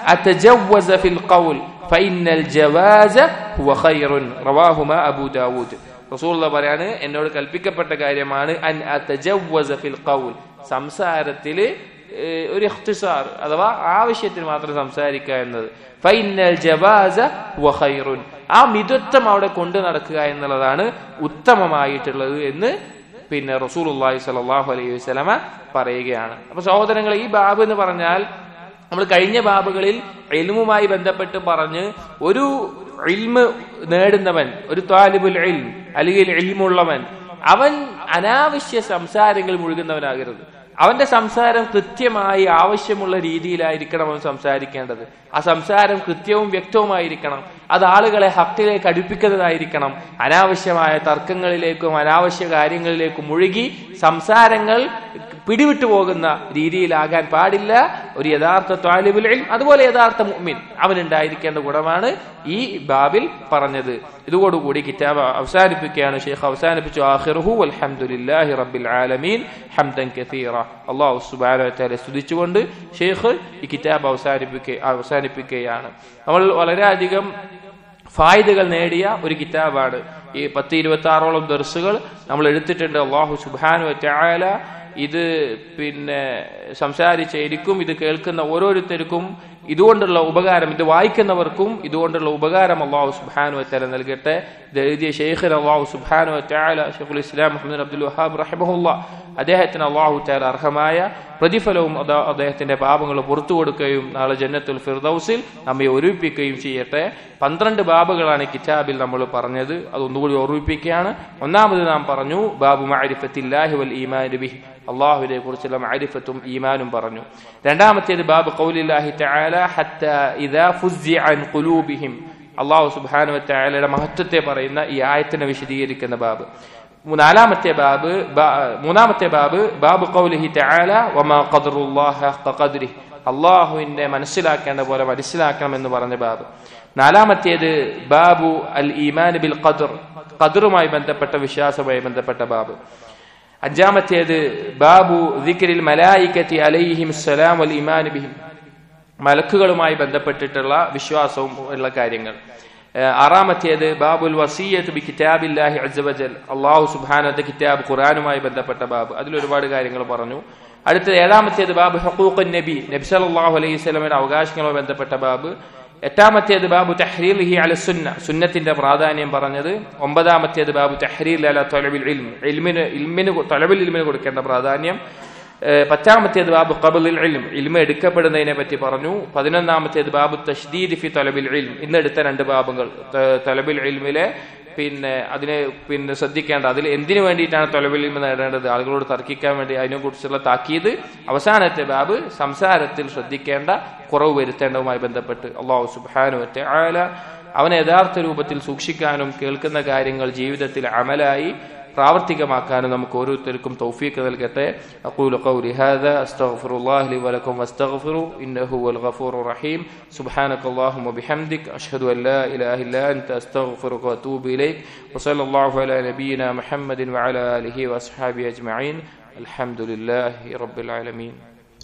S1: അതജവസ ഫിൽ ഖൗൽ ഫഇന്നൽ ജവാസ ഹുവ ഖൈറുൻ റവാഹുമാ അബൂ ദാവൂദ് റസൂലുള്ള പറയാണ് എന്നോട് കൽപ്പിക്കപ്പെട്ട കാര്യമാണ് അൻ അതജവസ ഫിൽ ഖൗൽ സംസാരത്തില് ഏഹ്, ഒരു ഇഖ്തിസാർ അഥവാ ആവശ്യത്തിന് മാത്രം സംസാരിക്കുക എന്നത് ഫൈനൽ ജവാസ ഹുവ ഖൈറുൻ ആ മിതത്വം അവിടെ കൊണ്ടു നടക്കുക എന്നുള്ളതാണ് ഉത്തമമായിട്ടുള്ളത് എന്ന് പിന്നെ റസൂലുള്ളാഹി സ്വല്ലല്ലാഹു അലൈഹി വസല്ലമ പറയുകയാണ് അപ്പൊ സഹോദരങ്ങളെ ഈ ബാബ് എന്ന് പറഞ്ഞാൽ നമ്മൾ കഴിഞ്ഞ ബാബുകളിൽ ഇൽമുമായി ബന്ധപ്പെട്ട് പറഞ്ഞ് ഒരു ഇൽമ് നേടുന്നവൻ ഒരു താലിബുൽ ഇൽം അല്ലെങ്കിൽ ഇൽമുള്ളവൻ അവൻ അനാവശ്യ സംസാരങ്ങൾ മുഴുകുന്നവനാകരുത് അവന്റെ സംസാരം കൃത്യമായി ആവശ്യമുള്ള രീതിയിലായിരിക്കണം അവൻ സംസാരിക്കേണ്ടത് ആ സംസാരം കൃത്യവും വ്യക്തവുമായിരിക്കണം അത് ആളുകളെ ഹക്കിലേക്ക് അടുപ്പിക്കുന്നതായിരിക്കണം അനാവശ്യമായ തർക്കങ്ങളിലേക്കും അനാവശ്യ കാര്യങ്ങളിലേക്കും മുഴുകി സംസാരങ്ങൾ പിടിവിട്ടു പോകുന്ന രീതിയിലാകാൻ പാടില്ല ഒരു യഥാർത്ഥ ത്വാലിബുൽ ഇൽം അതുപോലെ യഥാർത്ഥ മുഅ്മിൻ അവനുണ്ടായിരിക്കേണ്ട ഗുണമാണ് ഈ ബാബിൽ പറഞ്ഞത് ഇതോടുകൂടി കിതാബ് അവസാനിപ്പിക്കുകയാണ് ഷെയ്ഖ് അവസാനിപ്പിച്ചു ആഖിറുഹു അൽഹംദുലില്ലാഹി റബ്ബിൽ ആലമീൻ ഹംദൻ കസീറ അല്ലാഹു സുബ്ഹാനഹു വ തആല സ്തുതിച്ചുകൊണ്ട് ഷെയ്ഖ് ഈ കിതാബ് അവസാനിപ്പിക്കുക അവസാനിപ്പിക്കുകയാണ് നമ്മൾ വളരെയധികം ഫായിദകൾ നേടിയ ഒരു കിതാബാണ് ഈ പത്ത് ഇരുപത്തി ആറോളം ദർസുകൾ നമ്മൾ എടുത്തിട്ടുണ്ട് അള്ളാഹു സുബാനു ചായാല ഇത് പിന്നെ സംസാരിച്ച എനിക്കും ഇത് കേൾക്കുന്ന ഓരോരുത്തർക്കും ഇതുകൊണ്ടുള്ള ഉപകാരം ഇത് വായിക്കുന്നവർക്കും ഇതുകൊണ്ടുള്ള ഉപകാരം അള്ളാഹു സുബാനു വറ്റാല നൽകട്ടെ ഇത് എഴുതിയ ഷെയ്ഖിൻ അള്ളാഹു സുബാനു വറ്റാല ഷെയ്ഖുൽ ഇസ്ലാം മുഹമ്മദ് അബ്ദുൽ വഹാബ് റഹമുല്ല അദ്ദേഹത്തിന് അള്ളാഹു താല അർഹമായ പ്രതിഫലവും അതാ അദ്ദേഹത്തിന്റെ പാപങ്ങൾ പുറത്തു കൊടുക്കുകയും നാളെ ജന്നത്തുൽ ഫിർദൌസിൽ നമ്മെ ഒരുമിപ്പിക്കുകയും ചെയ്യട്ടെ പന്ത്രണ്ട് ബാബുകളാണ് ഈ കിതാബിൽ നമ്മൾ പറഞ്ഞത് അത് ഒന്നുകൂടി ഓർമ്മിപ്പിക്കുകയാണ് ഒന്നാമത് നാം പറഞ്ഞു ബാബു മാരിഫത്തില്ലാഹി വൽ ഈമാൻ ബിഹി അള്ളാഹുവിനെ കുറിച്ചുള്ള മാരിഫത്തും ഈമാനും പറഞ്ഞു രണ്ടാമത്തേത് ബാബ് ഖൗലില്ലാഹി തആല ഹത്ത ഇദാ ഫുസ്സിഅ അൻ ഖുലൂബിഹിം അള്ളാഹു സുബ്ഹാനഹു വ തആലയുടെ മഹത്വത്തെ പറയുന്ന ഈ ആയത്തിനെ വിശദീകരിക്കുന്ന ബാബ് നാലാമത്തെ ബാബ് ബാ- മൂന്നാമത്തെ ബാബ് ബാബ് ഖൗലിഹി തആല വമാ ഖദറുല്ലാഹ ഹഖ ഖദ്രിഹി അള്ളാഹുവിനെ മനസ്സിലാക്കേണ്ട പോലെ മനസ്സിലാക്കണം എന്ന് പറഞ്ഞ ബാബ് നാലാമത്തേത് ബാബു അൽ ഈമാൻ ബിൽ ഖദർ ഖദറുമായി ബന്ധപ്പെട്ട വിശ്വാസവുമായി ബന്ധപ്പെട്ട ബാബ് അഞ്ചാമത്തേത് ബാബു ദിക്രിൽ മലായിക്കത്തി അലൈഹിം സലാം വൽ ഈമാൻ ബിഹിം മലക്കുകളുമായി ബന്ധപ്പെട്ടിട്ടുള്ള വിശ്വാസവും ഉള്ള കാര്യങ്ങൾ ഏഹ് ആറാമത്തേത് ബാബുൽ വസീയത്ത് ബി കിതാബില്ലാഹി അസ്സവജൽ അള്ളാഹു സുബ്ഹാനഹു കിതാബ് ഖുർആനുമായി ബന്ധപ്പെട്ട ബാബ് അതിൽ ഒരുപാട് കാര്യങ്ങൾ പറഞ്ഞു അടുത്തത് ഏഴാമത്തേത് ബാബ് ഹഖൂഖുൻ നബി നബി സല്ലല്ലാഹു അലൈഹി വസല്ലമയുടെ അവകാശങ്ങളുമായി ബന്ധപ്പെട്ട ബാബ് എട്ടാമത്തേത് ബാബു തഹ്രീൽഹി അല സുന്ന സുന്നത്തിന്റെ പ്രാധാന്യം പറഞ്ഞത് ഒമ്പതാമത്തേത് ബാബു തഹ്രീൽ അല തൊലബിൽ ഇൽം ഇൽമിന് ഇൽമിന് തൊലബിൽ ഇൽമിന് കൊടുക്കേണ്ട പ്രാധാന്യം ഏഹ് പത്താമത്തേത് ബാബു ഖബുൽ ഇൽം ഇൽമ എടുക്കപ്പെടുന്നതിനെ പറ്റി പറഞ്ഞു പതിനൊന്നാമത്തേത് ബാബു തഷ്ദീദ് ഫി തൊലബിൽ ഇൽം ഇന്ന് എടുത്ത രണ്ട് ബാബുകൾ ത- തൊലബിൽ ഇൽമിലെ പിന്നെ അതിനെ പിന്നെ ശ്രദ്ധിക്കേണ്ട അതിൽ എന്തിനു വേണ്ടിയിട്ടാണ് തൊലബിൽ ഇൽമ നേടേണ്ടത് ആളുകളോട് തർക്കിക്കാൻ വേണ്ടി അതിനെക്കുറിച്ചുള്ള താക്കീത് അവസാനത്തെ ബാബ് സംസാരത്തിൽ ശ്രദ്ധിക്കേണ്ട കുറവ് വരുത്തേണ്ടതുമായി ബന്ധപ്പെട്ട് അള്ളാഹു സുബ്ഹാനു വറ്റ ആല അവനെ യഥാർത്ഥ രൂപത്തിൽ സൂക്ഷിക്കാനും കേൾക്കുന്ന കാര്യങ്ങൾ ജീവിതത്തിൽ അമലായി പ്രാവർത്തികമാക്കാനും നമുക്ക് ഓരോരുത്തർക്കും തൗഫീഖ് നൽകട്ടെ അഖൂലു ഖൗലി ഹാദാ അസ്തഗ്ഫിറുല്ലാഹി ലി വലക്കും വസ്തഗ്ഫിറു ഇന്നഹു വൽ ഗഫൂറുർ റഹീം സുബ്ഹാനകല്ലാഹുമ്മ ബിഹംദിക് അഷ്ഹദു അൻ ലാ ഇലാഹ ഇല്ലാ അൻത അസ്തഗ്ഫിറുക വഅതൂബു ഇലൈക് വസല്ലല്ലാഹു അലാ നബിയിന മുഹമ്മദിൻ വഅലാ ആലിഹി വഅസ്ഹാബിഹി അജ്മഈൻ الحمد لله رب العالمين